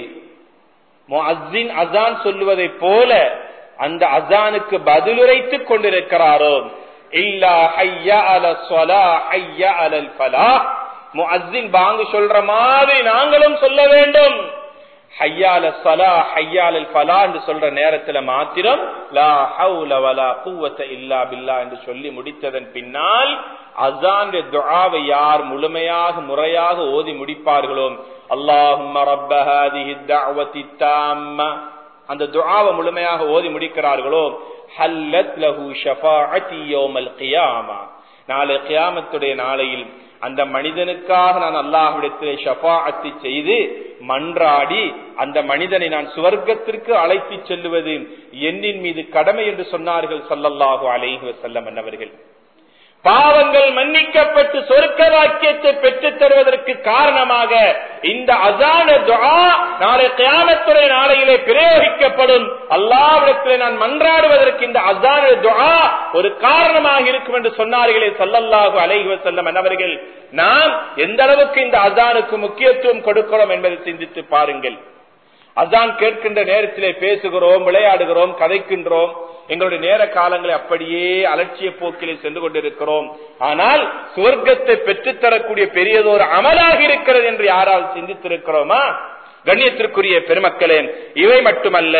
அசான் சொல்லுவதை போல அந்த அசானுக்கு பதிலுரைத்துக் கொண்டிருக்கிறாரோ இல்லா ஹையா அல சொலா ஹையா அலல் பலா முஅஸ்ஸின் பாங்கு சொல்ற மாதிரி நாங்களும் சொல்ல வேண்டும் ஹையால சலா ஹையால ஃபலா என்று சொல்ற நேரத்துல மாத்திரம் லா ஹவுல வலா குவத்த இல்லா பில்லா என்று சொல்லி முடித்ததன் பின்னால் அசான் துஆவை யார் முழுமையாக முறையாக ஓதி முடிப்பார்களோ அல்லாஹும்ம ரப்ப ஹாதிஹி தஅவதி தாம்ம அந்த துஆவை முழுமையாக ஓதி முடிக்கிறார்களோ ஹல்லத் லஹு ஷஃபாஅத்தி யௌமல் கியாமா நாளை கியாமத்துடைய நாளையில் அந்த மனிதனுக்காக நான் அல்லாஹ்விடத்திலே ஷஃபாஅத்தி செய்து மன்றாடி அந்த மனிதனை நான் சுவர்க்கத்திற்கு அழைத்து செல்லுவது என்னின் மீது கடமை என்று சொன்னார்கள் சல்லல்லாஹு அலைஹி வஸல்லம் என்னவர்கள் பாவங்கள் மன்னிக்கப்பட்டு சொர்க்க வாக்கியத்தை பெற்றுத் தருவதற்கு காரணமாக இந்த அசான துஆ நாளை கியாமத்துடைய நாளையிலே பிரயோகிக்கப்படும் அல்லாவிடத்திலே நான் மன்றாடுவதற்கு இந்த அசான துஆ ஒரு காரணமாக இருக்கும் என்று சொன்னார்களே சல்லல்லாஹு அலைஹி வஸல்லம் என்னவர்கள் நாம் எந்த அளவுக்கு இந்த அசானுக்கு முக்கியத்துவம் கொடுக்கிறோம் என்பதை சிந்தித்து பாருங்கள் அசான் கேட்கின்ற நேரத்திலே பேசுகிறோம் விளையாடுகிறோம் கதைக்கின்றோம் எங்களுடைய நேர காலங்களை அப்படியே அலட்சிய போக்கிலே சென்று கொண்டிருக்கிறோம் ஆனால் சுவர்க்கத்தை பெற்றுத்தரக்கூடிய பெரியதொரு அமலாக இருக்கிறது என்று யாரால் சிந்தித்திருக்கிறோமா கண்ணியத்திற்குரிய பெருமக்களே இவை மட்டுமல்ல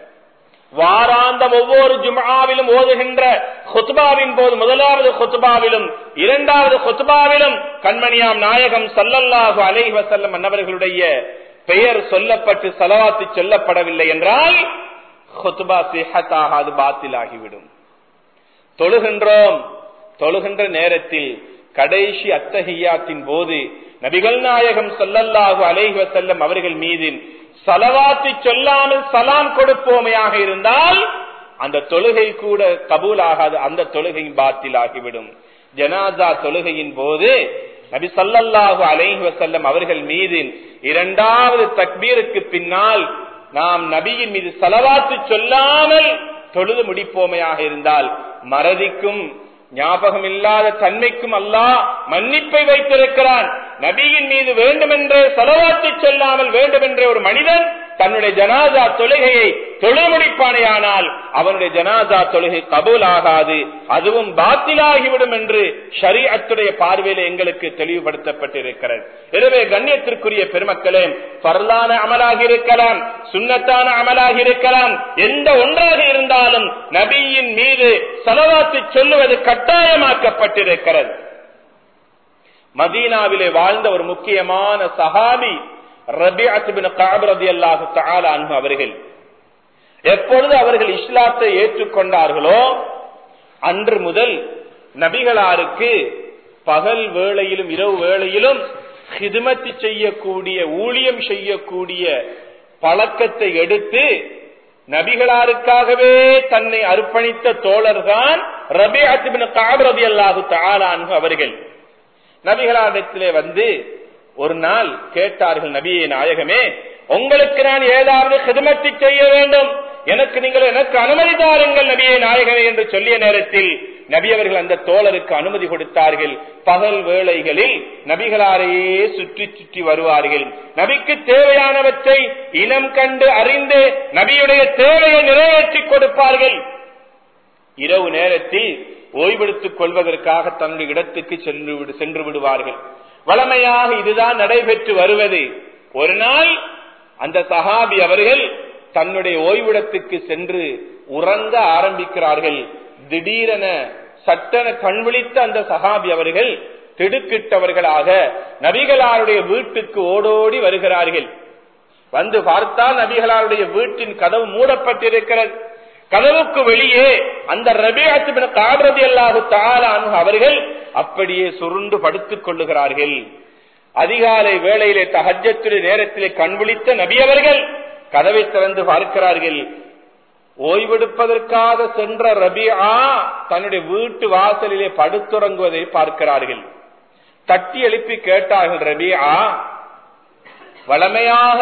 வாராந்தம் ஒவ்வொரு ஜுமாவிலும் ஓதுகின்ற ஹொத்துபாவின் போது முதலாவது ஹொத்துபாவிலும் இரண்டாவது ஹொத்துபாவிலும் கண்மணியாம் நாயகம் சல்லல்லாஹு அலைஹி வசல்லம் அன்னவர்களுடைய பெயர் சொல்லப்பட்டு செலவாத்து சொல்லப்படவில்லை என்றால் ஹொத்துபா சிஹத்தாகாது பாத்திலாகிவிடும் தொழுகின்றோம் தொழுகின்ற நேரத்தில் கடைசி அத்தஹியாத்தின் போது நபிகள் நாயகம் சொல்லல்லாஹு அலைஹி வசல்லம் அவர்கள் மீது சலவாத்தி சொல்லாமல் சலாம் கொடுப்போமையாக இருந்தால் அந்த தொழுகை கூட கபூலாகாது அந்த தொழுகையும் பாத்திலாகிவிடும் ஜனாசா தொழுகையின் போது நபி சல்லல்லாஹு அலைஹி வசல்லம் அவர்கள் மீது இரண்டாவது தக்பீருக்கு பின்னால் நாம் நபியின் மீது செலவாத்து சொல்லாமல் தொழுது முடிப்போமையாக இருந்தால் மறதிக்கும் ஞாபகம் இல்லாத தன்மைக்கும் அல்லாஹ் மன்னிப்பை வைத்திருக்கிறான் நபியின் மீது வேண்டுமென்றே செலவாத்து சொல்லாமல் வேண்டுமென்றே ஒரு மனிதன் தன்னுடைய ஜனாசா தொழுகையை தொழு முடிப்பானையானால் அவனுடைய ஜனாசா தொழுகை கபூல் ஆகாது அதுவும் பாத்திலாகிவிடும் என்று ஷரீஅத்துடைய பார்வையில் எங்களுக்கு தெளிவுபடுத்தப்பட்டிருக்கிறது எனவே கண்ணியத்திற்குரிய பெருமக்களே பரலான அமலாக இருக்கலாம் சுண்ணத்தான அமலாக இருக்கலாம் எந்த ஒன்றாக இருந்தாலும் நபியின் மீது செலவாத்து சொல்லுவது கட்டாயமாக்கப்பட்டிருக்கிறது மதீனாவிலே வாழ்ந்த ஒரு முக்கியமான சஹாபி அவர்கள் எப்பொழுது அவர்கள் இஸ்லாத்தை ஏற்றுக்கொண்டார்களோ அன்று முதல் நபிகளாருக்கு பகல் வேளையிலும் இரவு வேளையிலும் ஹிதுமத்தி செய்யக்கூடிய ஊழியம் செய்யக்கூடிய பழக்கத்தை எடுத்து நபிகளாருக்காகவே தன்னை அர்ப்பணித்த தோழர்தான் ரபி அத்திபின் காபரதி அல்லாஹு தாலான் அவர்கள் நபிகளாரிடத்திலே வந்து ஒரு நாள் கேட்டார்கள் நபியை நாயகமே உங்களுக்கு நான் ஏதாவது ஹிதமத்தி செய்ய வேண்டும் எனக்கு நீங்கள் எனக்கு அனுமதி தாருங்கள் நபியை நாயகமே என்று சொல்லிய நேரத்தில் நபி அவர்கள் அந்த தோழருக்கு அனுமதி கொடுத்தார்கள் பகல் வேளைகளில் நபிகளாரையே சுற்றி சுற்றி வருவார்கள் நபிக்கு தேவையானவற்றை இனம் கண்டு அறிந்து நபியுடைய தேவையை நிறைவேற்றி கொடுப்பார்கள் இரவு நேரத்தில் ஓய்வெடுத்துக் கொள்வதற்காக தன்னுடைய இடத்துக்கு சென்று சென்று விடுவார்கள் வளமையாக இதுதான் நடைபெற்று வருவது ஒரு நாள் அந்த சஹாபி அவர்கள் தன்னுடைய ஓய்விடத்துக்கு சென்று உறங்க ஆரம்பிக்கிறார்கள் திடீரென சட்டென கண் விழித்த அந்த சஹாபி அவர்கள் திடுக்கிட்டவர்களாக நபிகளாருடைய வீட்டுக்கு ஓடோடி வருகிறார்கள் வந்து பார்த்தால் நபிகளாருடைய வீட்டின் கதவு மூடப்பட்டிருக்கிறது கதவுக்கு வெளியே அந்த ரபியாத்து காபிரதி அல்லாஹு தாலானு அவர்கள் அப்படியே சுருண்டு படுத்துக் கொள்ளுகிறார்கள் அதிகாலை வேளையிலே தஹஜத்துடைய நேரத்திலே கண் விழித்த நபி அவர்கள் கதவை திறந்து பார்க்கிறார்கள் ஓய்வெடுப்பதற்காக சென்ற ரபியா தன்னுடைய வீட்டு வாசலிலே படுத்துறங்குவதை பார்க்கிறார்கள் தட்டி எழுப்பி கேட்டார்கள் ரபியா வளமையாக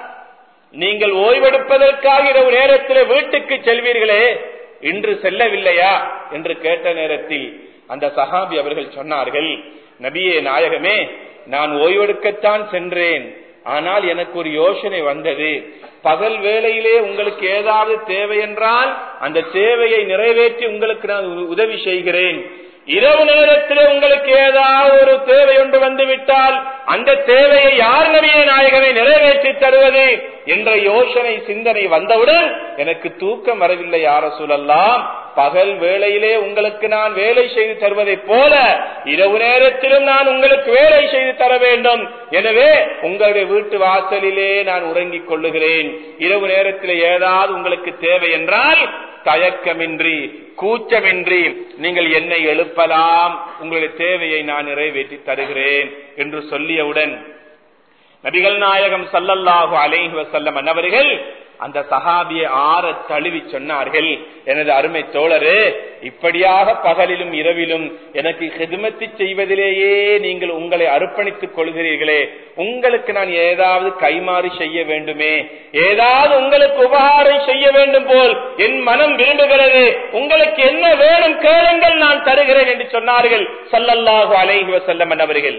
நீங்கள் ஓய்வெடுப்பதற்காக இரவு நேரத்தில் வீட்டுக்கு செல்வீர்களே இன்று செல்லவில்லையா என்று கேட்ட நேரத்தில் அந்த சஹாபி அவர்கள் சொன்னார்கள் நபியே நாயகமே நான் ஓய்வெடுக்கத்தான் சென்றேன் ஆனால் எனக்கு ஒரு யோசனை வந்தது பகல் வேளையிலே உங்களுக்கு ஏதாவது தேவை என்றால் அந்த தேவையை நிறைவேற்றி உங்களுக்கு நான் உதவி செய்கிறேன் இரவு நேரத்தில் உங்களுக்கு ஏதாவது ஒரு தேவை ஒன்று வந்து விட்டால் அந்த தேவையை யார் நபிய நாயகனை நிறைவேற்றி தருவது என்ற யோசனை சிந்தனை வந்தவுடன் எனக்கு தூக்கம் வரவில்லை யார சூழல்லாம் பகல் வேளையிலே உங்களுக்கு நான் வேலை செய்து தருவதை போல இரவு நேரத்திலும் நான் உங்களுக்கு வேலை செய்து தர வேண்டும் எனவே உங்களுடைய வீட்டு வாசலிலே நான் உறங்கிக் கொள்ளுகிறேன் இரவு நேரத்தில் ஏதாவது உங்களுக்கு தேவை என்றால் தயக்கமின்றி கூச்சமின்றி நீங்கள் என்னை எழுப்பலாம் உங்களுடைய தேவையை நான் நிறைவேற்றி தருகிறேன் என்று சொல்லியவுடன் நபிகள் நாயகம் சல்லல்லாஹு அலைஹி வசல்லம் அன்னவர்கள் அந்த சஹாபியை ஆற தழுவி சொன்னார்கள் எனது அருமை தோழரே இப்படியாக பகலிலும் இரவிலும் எனக்கு ஹெதுமத்தி செய்வதிலேயே நீங்கள் உங்களை அர்ப்பணித்துக் கொள்கிறீர்களே உங்களுக்கு நான் ஏதாவது கைமாறி செய்ய வேண்டுமே ஏதாவது உங்களுக்கு உபகாரம் செய்ய வேண்டும் போல் என் மனம் விரும்புகிறது உங்களுக்கு என்ன வேணும் கேளுங்கள் நான் தருகிறேன் என்று சொன்னார்கள் சல்லல்லாஹு அலைஹி வசல்லம் அவர்கள்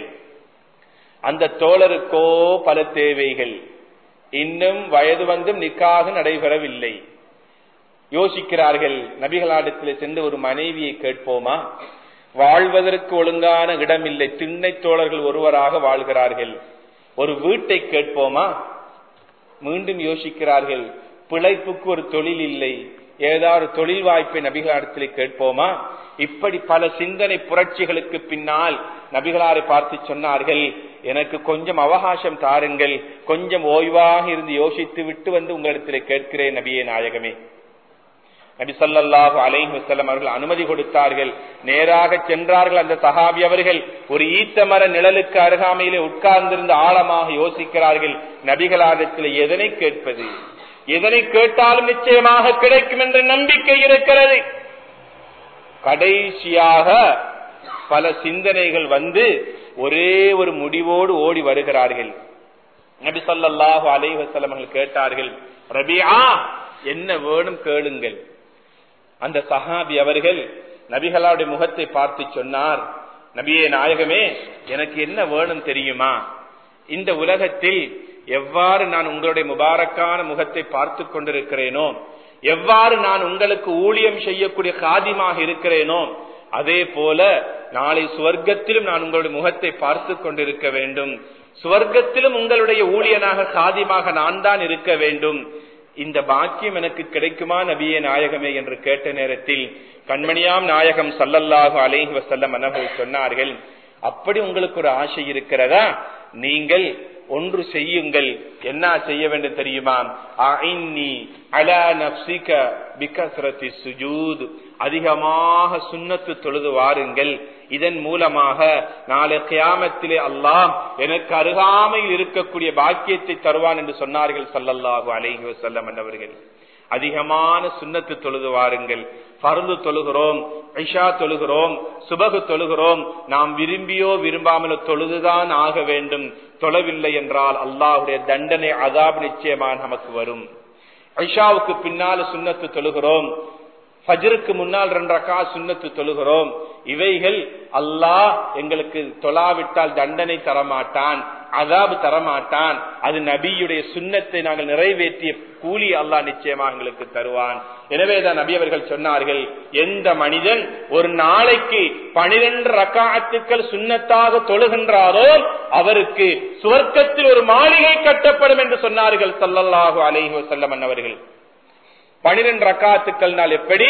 அந்த தோழருக்கோ பல தேவைகள் இன்னும் வயது வந்தும் நிக்காக நடைபெறவில்லை யோசிக்கிறார்கள் நபிகளாடத்தில் சென்று ஒரு மனைவியை கேட்போமா வாழ்வதற்கு ஒழுங்கான இடமில்லை திண்ணை தோழர்கள் ஒருவராக வாழ்கிறார்கள் ஒரு வீட்டை கேட்போமா மீண்டும் யோசிக்கிறார்கள் பிழைப்புக்கு ஒரு தொழில் இல்லை ஏதாவது தொழில் வாய்ப்பை நபிகளாடத்தில் கேட்போமா இப்படி பல சிந்தனை புரட்சிகளுக்கு பின்னால் நபிகளாரை பார்த்து சொன்னார்கள் எனக்கு கொஞ்சம் அவகாசம் தாருங்கள் கொஞ்சம் ஓய்வாக இருந்து யோசித்து விட்டு வந்து உங்களிடத்தில் கேட்கிறேன் நபியே நாயகமே நபி சொல்லாஹு அலைஹி வசல்லம் அவர்கள் அனுமதி கொடுத்தார்கள் நேராக சென்றார்கள் அந்த சஹாபி அவர்கள் ஒரு ஈத்த மர நிழலுக்கு அருகாமையிலே உட்கார்ந்திருந்து ஆழமாக யோசிக்கிறார்கள் நபிகளாரிடத்தில் எதனை கேட்பது எதனை கேட்டாலும் நிச்சயமாக கிடைக்கும் என்ற நம்பிக்கை இருக்கிறது கடைசியாக பல சிந்தனைகள் வந்து ஒரே ஒரு முடிவோடு ஓடி வருகிறார்கள் நபி சொல்லாஹு அலைஹி வசல்லம் அவர்கள் கேட்டார்கள் ரபியா என்ன வேணும் கேளுங்கள் அந்த சஹாபி அவர்கள் நபிகளாவுடைய முகத்தை பார்த்து சொன்னார் நபியே நாயகமே எனக்கு என்ன வேணும் தெரியுமா இந்த உலகத்தில் எவ்வாறு நான் உங்களுடைய முபாரக்கான முகத்தை பார்த்து கொண்டிருக்கிறேனோ எவ்வாறு நான் உங்களுக்கு ஊழியம் செய்யக்கூடிய காதிமாக இருக்கிறேனோ அதே போல நாளை சுவர்க்கத்திலும் நான் உங்களுடைய முகத்தை பார்த்து கொண்டிருக்க வேண்டும் சுவர்க்கத்திலும் உங்களுடைய ஊழியனாக காதிமாக நான் தான் இருக்க வேண்டும் இந்த பாக்கியம் எனக்கு கிடைக்குமா நபியே நாயகமே என்று கேட்ட நேரத்தில் கண்மணியாம் நாயகம் சல்லல்லாஹு அலைஹி வசல்லம் அனர்கள் சொன்னார்கள் அப்படி உங்களுக்கு ஒரு ஆசை இருக்கிறதா நீங்கள் ஒன்று செய்யுங்கள் என்ன செய்ய வேண்டும் தெரியுமா அதிகமாக சுண்ணத்து தொழுது வாருங்கள் இதன் மூலமாக நாளை கியாமத்திலே அல்லாம் எனக்கு அருகாமையில் இருக்கக்கூடிய பாக்கியத்தை தருவான் என்று சொன்னார்கள் சல்லல்லாஹு அலைஹி வசல்லம் என்றவர்கள் அதிகமான சுண்ணத்து தொழுது வாருங்கள் பருந்து தொழுகிறோம் ஐஷா தொழுகிறோம் சுபகு தொழுகிறோம் நாம் விரும்பியோ விரும்பாமலோ தொழுதுதான் ஆக வேண்டும் தொழவில்லை என்றால் அல்லாஹுடைய தண்டனை அதாப் நிச்சயமாக நமக்கு வரும் ஐஷாவுக்கு பின்னால சுண்ணத்து தொழுகிறோம் ஃபஜருக்கு முன்னால் ரெண்டரக்கா சுண்ணத்து தொழுகிறோம் இவைகள் அல்லாஹ் எங்களுக்கு தொழாவிட்டால் தண்டனை தரமாட்டான் அதாபு தரமாட்டான் அது நபியுடைய சுண்ணத்தை நாங்கள் நிறைவேற்றிய கூலி அல்லாஹ் நிச்சயமாக எங்களுக்கு தருவான் எனவேதான் நபி அவர்கள் சொன்னார்கள் எந்த மனிதன் ஒரு நாளைக்கு பனிரெண்டு ரக்காத்துக்கள் சுண்ணத்தாக தொழுகின்றாரோ அவருக்கு சுவர்க்கத்தில் ஒரு மாளிகை கட்டப்படும் என்று சொன்னார்கள் சல்லல்லாஹு அலைஹி வஸல்லம் அவர்கள் பனிரெண்டு ரக்காத்துக்கள் நாள் எப்படி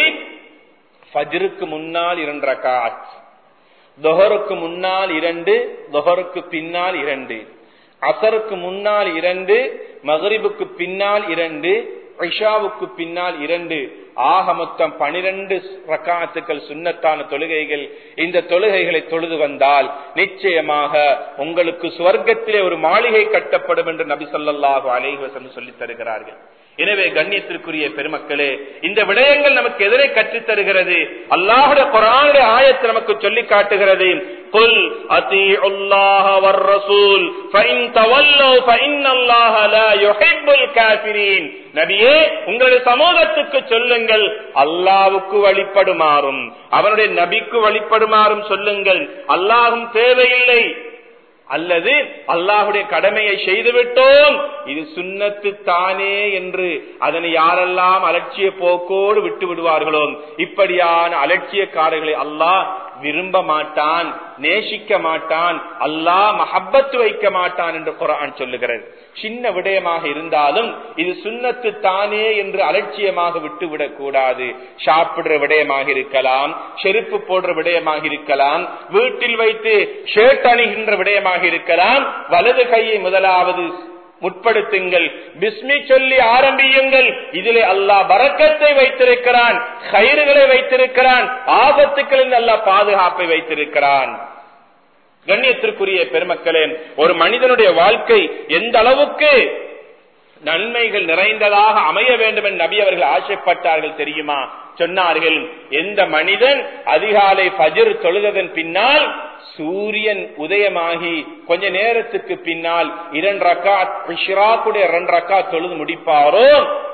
ஃபஜ்ருக்கு முன்னால் இரண்டு ரக்காத் தொஹருக்கு முன்னால் இரண்டு தொஹருக்கு பின்னால் இரண்டு அசருக்கு முன்னால் இரண்டு மகரிபுக்கு பின்னால் இரண்டு ஐஷாவுக்கு பின்னால் இரண்டு ஆக மொத்தம் பனிரெண்டு ரக்காத்துக்கள் சுண்ணத்தான தொழுகைகள் இந்த தொழுகைகளை தொழுது வந்தால் நிச்சயமாக உங்களுக்கு சுவர்க்கத்திலே ஒரு மாளிகை கட்டப்படும் என்று நபி சொல்லாஹு அலைவசம் சொல்லித் தருகிறார்கள் எனவே கண்ணியத்திற்குரிய பெருமக்களே இந்த விடயங்கள் நமக்கு எதிரே கற்றுத் தருகிறது அல்லாஹுடைய குரானுடைய ஆயத்தை நமக்கு சொல்லி காட்டுகிறது قل اطيعوا الله والرسول فان تولوا فان الله لا يحب الكافرين நபியே உங்களுடைய சமூகத்துக்கு சொல்லுங்கள் அல்லாவுக்கு வழிபடுமாறும் அவனுடைய நபிக்கு வழிபடுமாறும் சொல்லுங்கள் அல்லாஹும் தேவையில்லை அல்லது அல்லாஹுடைய கடமையை செய்துவிட்டோம் இது சுண்ணத்து தானே என்று அதனை யாரெல்லாம் அலட்சிய போக்கோடு விட்டு விடுவார்களோ இப்படியான அலட்சியக்காரர்களை அல்லாஹ் விரும்ப மாட்டான் நேசிக்க மாட்டான் அல்லாஹ் மஹப்பத்து வைக்க மாட்டான் என்று குரான் சொல்லுகிறது சின்ன விடயமாக இருந்தாலும் இது சுண்ணத்து தானே என்று அலட்சியமாக விட்டுவிடக் கூடாது சாப்பிடுற விடயமாக இருக்கலாம் செருப்பு போடுற விடயமாக இருக்கலாம் வீட்டில் வைத்து ஷர்ட் அணிகின்ற விடயமாக இருக்கலாம் வலது கையை முதலாவது முற்படுத்துங்கள் பிஸ்மி சொல்லி ஆரம்பியுங்கள் இதிலே அல்லாஹ் பறக்கத்தை வைத்திருக்கிறான் கயிறுகளை வைத்திருக்கிறான் ஆபத்துக்களில் அல்லாஹ் பாதுகாப்பை வைத்திருக்கிறான் கண்ணியத்திற்குரிய பெருமக்களே ஒரு மனிதனுடைய வாழ்க்கை எந்த அளவுக்கு நன்மைகள் நிறைந்ததாக அமைய வேண்டும் என்று நபி அவர்கள் ஆசைப்பட்டார்கள் தெரியுமா சொன்னார்கள் எந்த மனிதன் அதிகாலை பஜர் தொழுததன் பின்னால் சூரியன் உதயமாகி கொஞ்ச நேரத்துக்கு பின்னால் இரண்டு ரக்கா இஷ்ராக்குடைய இரண்டு ரக்கா தொழுது முடிப்பாரோ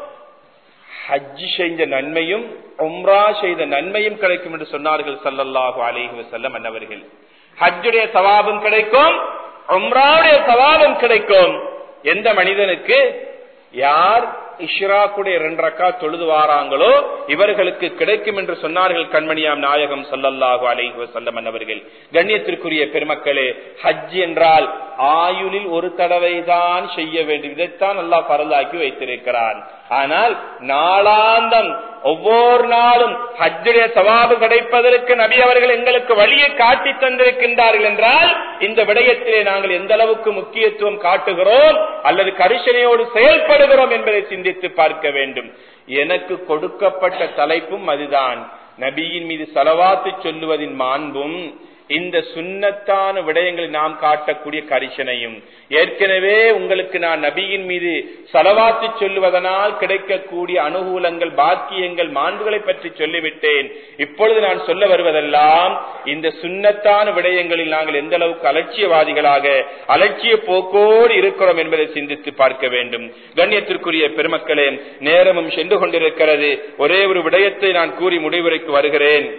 ஹஜ்ஜி செய்த நன்மையும் உம்ரா செய்த நன்மையும் கிடைக்கும் என்று சொன்னார்கள் சல்லல்லாஹு அலைஹி வஸல்லம் அன்னவர்கள் ஹஜ்ஜுடைய சவாபம் கிடைக்கும் உம்ராவுடைய சவாபம் கிடைக்கும் எந்த மனிதனுக்கு யார் இஷ்ராக்குடைய இரண்டு ரக்கா தொழுது வாராங்களோ இவர்களுக்கு கிடைக்கும் என்று சொன்னார்கள் கண்மணியாம் நாயகம் சல்லல்லாஹு அலைஹி வஸல்லம் அவர்கள் கண்ணியத்திற்குரிய பெருமக்களே ஹஜ் என்றால் ஆயுளில் ஒரு தடவை தான் செய்ய வேண்டும் இதைத்தான் அல்லாஹ் பரலாக்கி வைத்திருக்கிறான் ஆனால் நாளாந்தம் ஒவ்வொரு நாளும் ஹஜ்ஜுடைய சவாபு கிடைப்பதற்கு நபி அவர்கள் எங்களுக்கு வழியை காட்டி தந்திருக்கின்றார்கள் என்றால் இந்த விடயத்திலே நாங்கள் எந்த அளவுக்கு முக்கியத்துவம் காட்டுகிறோம் அல்லது கரிசனையோடு செயல்படுகிறோம் என்பதை சிந்தித்து பார்க்க வேண்டும் எனக்கு கொடுக்கப்பட்ட தலைப்பும் அதுதான் நபியின் மீது செலவாத்து சொல்லுவதின் மாண்பும் இந்த சுண்ணத்தான விடயங்களை நாம் காட்டக்கூடிய கரிசனையும் ஏற்கனவே உங்களுக்கு நான் நபியின் மீது செலவாத்து சொல்லுவதனால் கிடைக்கக்கூடிய அனுகூலங்கள் பாக்கியங்கள் மாண்புகளை பற்றி சொல்லிவிட்டேன் இப்பொழுது நான் சொல்ல வருவதெல்லாம் இந்த சுண்ணத்தான விடயங்களில் நாங்கள் எந்த அளவுக்கு அலட்சியவாதிகளாக அலட்சிய போக்கோடு இருக்கிறோம் என்பதை சிந்தித்து பார்க்க வேண்டும் கண்ணியத்திற்குரிய பெருமக்களே நேரமும் சென்று கொண்டிருக்கிறது ஒரே ஒரு விடயத்தை நான் கூறி முடிவுரைக்கு வருகிறேன்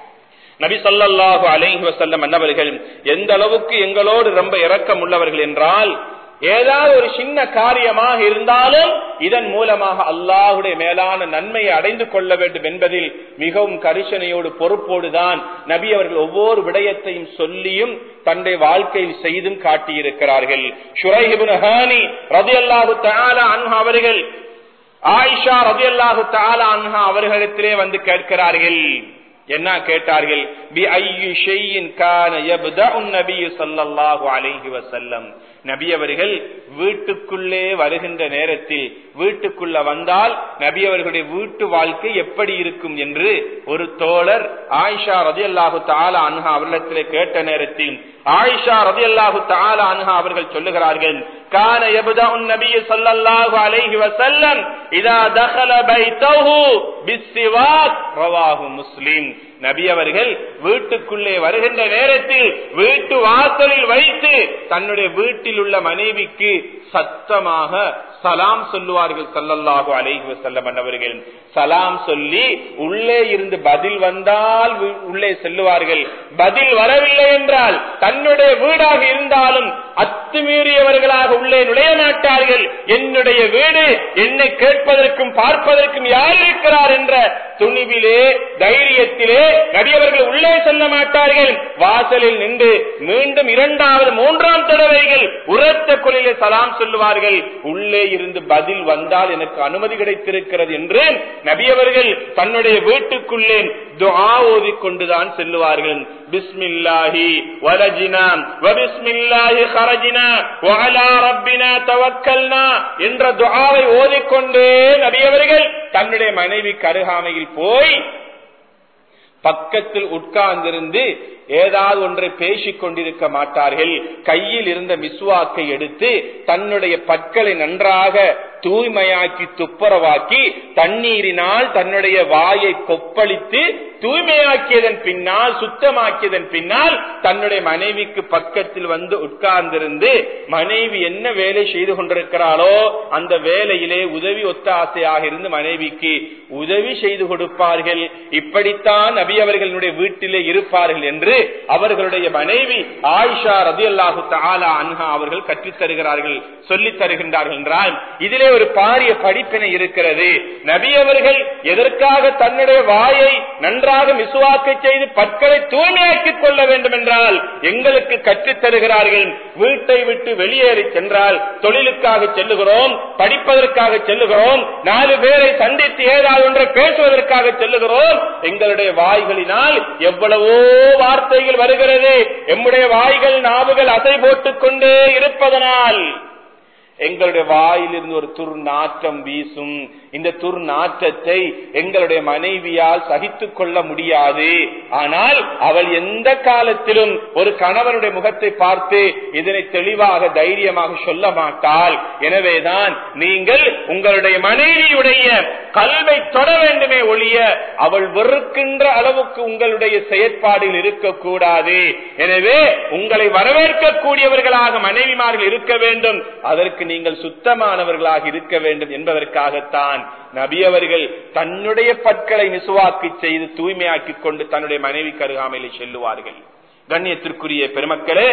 நபி சொல்லாஹு அலைஹி வசல்லம் அன்னவர்கள் எந்த அளவுக்கு எங்களோடு ரொம்ப இரக்கம் உள்ளவர்கள் என்றால் ஏதாவது ஒரு சின்ன காரியமாக இருந்தாலும் இதன் மூலமாக அல்லாஹுடைய மேலான நன்மையை அடைந்து கொள்ள வேண்டும் என்பதில் மிகவும் கரிசனையோடு பொறுப்போடுதான் நபி அவர்கள் ஒவ்வொரு விடயத்தையும் சொல்லியும் தன்னுடைய வாழ்க்கையில் செய்தும் காட்டியிருக்கிறார்கள் ஷுரைஹிபுனி ரதி அல்லாஹு தாலா அன்ஹா அவர்கள் ஆயிஷா ரதி அல்லாஹு தாலா அன்ஹா அவர்களிடத்திலே வந்து கேட்கிறார்கள் என்ன கேட்டார்கள் பி ஐயு ஷையின் கான யப்தஉ நபி ஸல்லல்லாஹு அலைஹி வஸல்லம் நபி அவர்கள் வீட்டுக்குள்ளே வருகின்ற நேரத்தில் வீட்டுக்குள்ள வந்தால் நபி அவர்களுடைய வீட்டு வாழ்க்கை எப்படி இருக்கும் என்று ஒரு தோழர் ஆயிஷா ரதியல்லாஹு தாலா அன்ஹா அவர்களிடத்திலே கேட்ட நேரத்தில் ஆயிஷா ரதியல்லாஹு தாலா அன்ஹா அவர்கள் சொல்லுகிறார்கள் கான யப்தஉ நபி ஸல்லல்லாஹு அலைஹி வஸல்லம் இதா தخل பைத்தஹு பிஸ்ஸிவாக் ரவாஹு முஸ்லிம் நபி அவர்கள் வீட்டுக்குள்ளே வருகின்ற நேரத்தில் வீட்டு வாசலில் வைத்து தன்னுடைய வீட்டில் உள்ள மனைவிக்கு சத்தமாக சலாம் சொல்லுவார்கள் சல்லல்லாஹு அலைஹி வஸல்லம் அவர்கள் சலாம் சொல்லி உள்ளே இருந்து பதில் வந்தால் வி- உள்ளே செல்லுவார்கள் பதில் வரவில்லை என்றால் தன்னுடைய வீடாக இருந்தாலும் அத்துமீறியவர்களாக உள்ளே நுழைய மாட்டார்கள் என்னுடைய வீடு என்னை கேட்பதற்கும் பார்ப்பதற்கும் யார் இருக்கிறார் என்ற துணிவிலே தைரியத்திலே நடிகவர்கள் உள்ளே செல்ல மாட்டார்கள் வாசலில் நின்று மீண்டும் இரண்டாவது மூன்றாம் தடவைகள் உரத்த குரலிலே சலாம் சொல்லுவார்கள் உள்ளே இருந்து பதில் வந்தால் எனக்கு அனுமதி கிடைத்திருக்கிறது என்று நபியவர்கள் தன்னுடைய வீட்டுக்குள்ளே துஆ ஓதிக் கொண்டுதான் செல்லுவார்கள் பிஸ்மில்லாஹி வலஜினா வபிஸ்மில்லாஹி ஹரஜினா வஅலா ரப்பினா தவக்கல்னா என்ற துஆவை ஓதிக்கொண்டே நபியவர்கள் தன்னுடைய மனைவி கருகாமையில் போய் பக்கத்தில் உட்கார்ந்திருந்து ஏதாவது ஒன்றை பேசிக் கொண்டிருக்க மாட்டார்கள் கையில் இருந்த மிஸ்வாக்கை எடுத்து தன்னுடைய பற்களை நன்றாக தூய்மையாக்கி துப்புரவாக்கி தண்ணீரினால் தன்னுடைய வாயை கொப்பளித்து தூய்மையாக்கியதன் பின்னால் சுத்தமாக்கியதன் பின்னால் தன்னுடைய மனைவிக்கு பக்கத்தில் வந்து உட்கார்ந்திருந்து மனைவி என்ன வேலை செய்து கொண்டிருக்கிறாளோ அந்த வேலையிலே உதவி ஒத்தாசையாக இருந்து மனைவிக்கு உதவி செய்து கொடுப்பார்கள் இப்படித்தான் நபி அவர்களுடைய வீட்டிலே இருப்பார்கள் என்று அவர்களுடைய மனைவி ஆயிஷா ரதி அல்லாஹு தாலா அன்ஹா அவர்கள் கற்றுத் தருகிறார்கள் சொல்லித் தருகின்றார்கள் என்றால் இதிலே ஒரு பாரிய படிப்பினை இருக்கிறது நபி அவர்கள் எதற்காக தன்னுடைய வாயை நன்றாக மிசுவாக்கை செய்து பற்களை தூய்மையாக்கிக் கொள்ள வேண்டும் என்றால் எங்களுக்கு கற்றுத் தருகிறார்கள் வீட்டை விட்டு வெளியேறி சென்றால் தொழிலுக்காக செல்லுகிறோம் படிப்பதற்காக செல்லுகிறோம் நாலு பேரை சந்தித்து ஏதாவது ஒன்றை பேசுவதற்காக செல்லுகிறோம் எங்களுடைய வாய்களினால் எவ்வளவோ வார்த்தைகள் வருகிறது எம்முடைய வாய்கள் நாவுகள் அசை போட்டுக் கொண்டே இருப்பதனால் எங்களுடைய வாயிலிருந்து ஒரு துர்நாற்றம் வீசும் இந்த துர்நாற்றத்தை எங்களுடைய மனைவியால் சகித்துக் கொள்ள முடியாது ஆனால் அவள் எந்த காலத்திலும் ஒரு கணவனுடைய முகத்தை பார்த்து இதனை தெளிவாக தைரியமாக சொல்ல மாட்டாள் எனவேதான் நீங்கள் உங்களுடைய மனைவியுடைய கல்வை தொட வேண்டுமே ஒழிய அவள் வெறுக்கின்ற அளவுக்கு உங்களுடைய செயற்பாடில் இருக்கக்கூடாது எனவே உங்களை வரவேற்கக்கூடியவர்களாக மனைவிமார்கள் இருக்க வேண்டும் அதற்கு நீங்கள் சுத்தமானவர்களாக இருக்க வேண்டும் என்பதற்காகத்தான் நபி அவர்கள் தன்னுடைய பற்களை மிசுவாக்கி செய்து தூய்மையாக்கிக் கொண்டு தன்னுடைய மனைவி கருகாமையிலே செல்லுவார்கள் கண்ணியத்திற்குரிய பெருமக்களே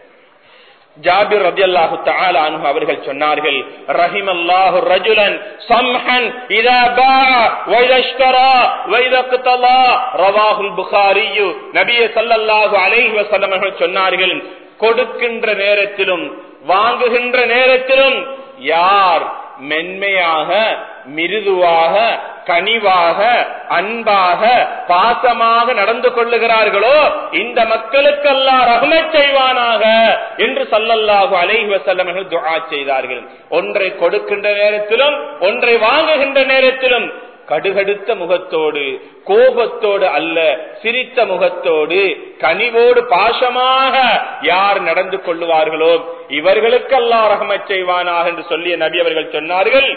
ஜாபிர் ரதி அல்லாஹு அனு அவர்கள் சொன்னார்கள் ரஹிம் அல்லாஹு ரஜுலன் சம்ஹன் இதா பா வைதஷ்கரா வைதக்தலா ரவாஹுல் புகாரியு நபிய ஸல்லல்லாஹு அலைஹி வஸல்லம் அவர்கள் சொன்னார்கள் கொடுக்கின்ற நேரத்திலும் வாங்குகின்ற நேரத்திலும் யார் மென்மையாக மிருதுவாக கனிவாக அன்பாக பாசமாக நடந்து கொள்ளுகிறார்களோ இந்த மக்களுக்கெல்லாம் ரஹ்மத் செய்வானாக என்று சல்லல்லாஹு அலைஹி வஸல்லம் அவர்கள் துஆ செய்தார்கள் ஒன்றை கொடுக்கின்ற நேரத்திலும் ஒன்றை வாங்குகின்ற நேரத்திலும் கடுகடுத்த முகத்தோடு கோபத்தோடு அல்ல சிரித்த முகத்தோடு கனிவோடு பாசமாக யார் நடந்து கொள்ளுவார்களோ இவர்களுக்கு அல்லா ரஹமத் செய்வானாக என்று சொல்லிய நபி அவர்கள் சொன்னார்கள்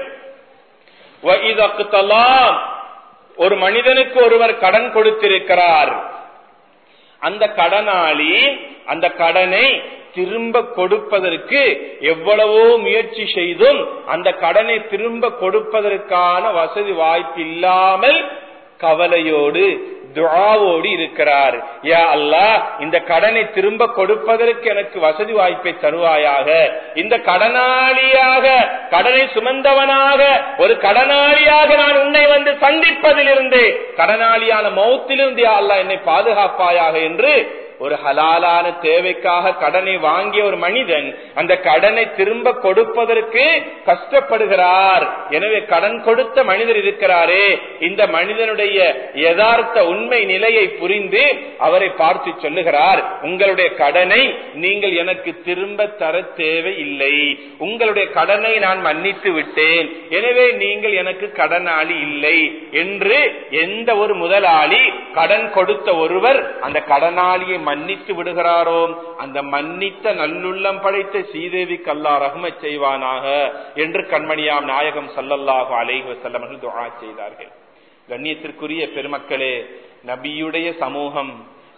ஒரு மனிதனுக்கு ஒருவர் கடன் கொடுத்திருக்கிறார் அந்த கடனாளி அந்த கடனை திரும்ப கொடுப்பதற்கு எவ்வளவோ முயற்சி செய்தும் அந்த கடனை திரும்ப கொடுப்பதற்கான வசதி வாய்ப்பு இல்லாமல் கவலையோடு துவாவோடு இருக்கிறார் யா அல்லா இந்த கடனை திரும்ப கொடுப்பதற்கு எனக்கு வசதி வாய்ப்பை தருவாயாக இந்த கடனாளியாக கடனை சுமந்தவனாக ஒரு கடனாளியாக நான் உன்னை வந்து சந்திப்பதிலிருந்து கடனாளியான மௌத்திலிருந்து யா அல்லா என்னை பாதுகாப்பாயாக என்று ஒரு ஹலாலான தேவைக்காக கடனை வாங்கிய ஒரு மனிதன் அந்த கடனை திரும்ப கொடுப்பதற்கு கஷ்டப்படுகிறார் எனவே கடன் கொடுத்த மனிதர் இருக்கிறாரே இந்த மனிதனுடைய யதார்த்த உண்மை நிலையை புரிந்து அவரை பார்த்து சொல்லுகிறார் உங்களுடைய கடனை நீங்கள் எனக்கு திரும்ப தர தேவை இல்லை உங்களுடைய கடனை நான் மன்னித்து விட்டேன் எனவே நீங்கள் எனக்கு கடனாளி இல்லை என்று எந்த ஒரு முதலாளி கடன் கொடுத்த ஒருவர் அந்த கடனாளியை மன்னித்து விடுகிறாரோ அந்த மன்னித்த நல்லுள்ளம் படைத்த சீதேவிக்கு அல்லா ரஹ்மத் செய்வானாக என்று கண்மணியாம் நாயகம் சல்லல்லாஹு அலைஹி வஸல்லம் துஆ செய்தார்கள் கண்ணியத்திற்குரிய பெருமக்களே நபியுடைய சமூகம்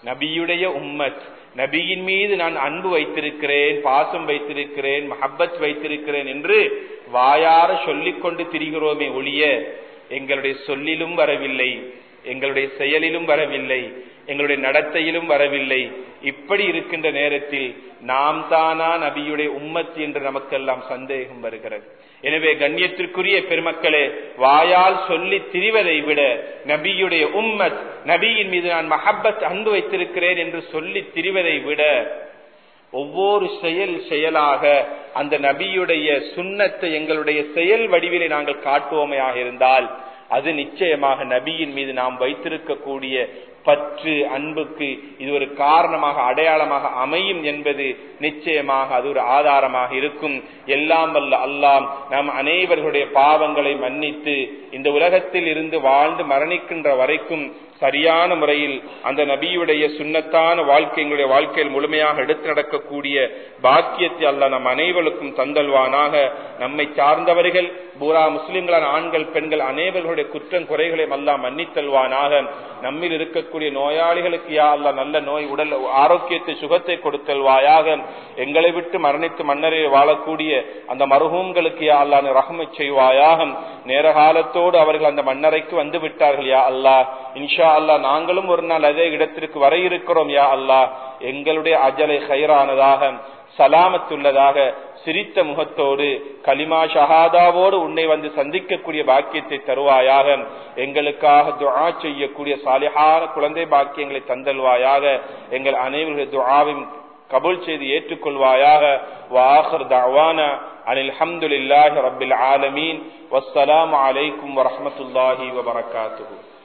நபியுடைய உம்மத் நபியின் மீது நான் அன்பு வைத்திருக்கிறேன் பாசம் வைத்திருக்கிறேன் மஹப்பத் வைத்திருக்கிறேன் என்று வாயார சொல்லிக் கொண்டு திரிகிறோமே ஒழிய எங்களுடைய சொல்லிலும் வரவில்லை எங்களுடைய செயலிலும் வரவில்லை எங்களுடைய நடத்தையிலும் வரவில்லை இப்படி இருக்கின்ற நேரத்தில் நாம் தானா நபியுடைய உம்மத் என்று நமக்கெல்லாம் சந்தேகம் வருகிறது எனவே கண்ணியத்திற்குரிய பெருமக்களே வாயால் சொல்லி திரிவதை விட நபியுடைய உம்மத் நபியின் மீது நான் மஹப்பத் அன்பு வைத்திருக்கிறேன் என்று சொல்லி திரிவதை விட ஒவ்வொரு செயல் செயலாக அந்த நபியுடைய சுண்ணத்தை எங்களுடைய செயல் வடிவிலே நாங்கள் காட்டுவோமையாக இருந்தால் அது நிச்சயமாக நபியின் மீது நாம் வைத்திருக்கக்கூடிய பற்று அன்புக்கு இது ஒரு காரணமாக அடையாளமாக அமையும் என்பது நிச்சயமாக அது ஒரு ஆதாரமாக இருக்கும் எல்லாம் வல்ல அல்லாம் நம் அனைவர்களுடைய பாவங்களை மன்னித்து இந்த உலகத்தில் இருந்து வாழ்ந்து மரணிக்கின்ற வரைக்கும் சரியான முறையில் அந்த நபியுடைய சுண்ணத்தான வாழ்க்கை எங்களுடைய வாழ்க்கையில் முழுமையாக எடுத்து நடக்கக்கூடிய பாக்கியத்தை அல்ல நம் அனைவருக்கும் தந்தல்வானாக நம்மை சார்ந்தவர்கள் பூரா முஸ்லிம்களான ஆண்கள் பெண்கள் அனைவர்களுடைய குற்றம் குறைகளையும் எல்லாம் மன்னித்தல்வானாக நம்மில் இருக்கக்கூடிய நோயாளிகளுக்கு யா அல்ல நல்ல நோய் உடல் ஆரோக்கியத்தை சுகத்தை கொடுத்தல்வாயாக எங்களை விட்டு மரணித்து மன்னரில் வாழக்கூடிய அந்த மருகூம்களுக்கு யா அல்லா ரஹமை செய்வாயாக நேர காலத்தோடு அவர்கள் அந்த மன்னரைக்கு வந்து விட்டார்கள் யா அல்லா இன்ஷா அல்லா நாங்களும் ஒரு நாள் அதே இடத்திற்கு வர இருக்கிறோம் யா அல்லா எங்களுடைய அஜலை ஹைரானதாக சலாமத்துள்ளதாக சிரித்த முகத்தோடு கலிமா ஷஹாதாவோடு உன்னை வந்து சந்திக்கக்கூடிய பாக்கியத்தை தருவாயாக எங்களுக்காக துஆ செய்யக்கூடிய சாலிஹான குழந்தை பாக்கியங்களை தந்தல்வாயாக எங்கள் அனைவருடைய துஆவையும் கபூல் செய்து ஏற்றுக்கொள்வாயாக வாஹர் தவானா அனில் ஹம்துலில்லாஹி ரப்பில் ஆலமீன் வஸ்ஸலாமு அலைக்கும் வரஹ்மத்துல்லாஹி வபரகாத்துஹு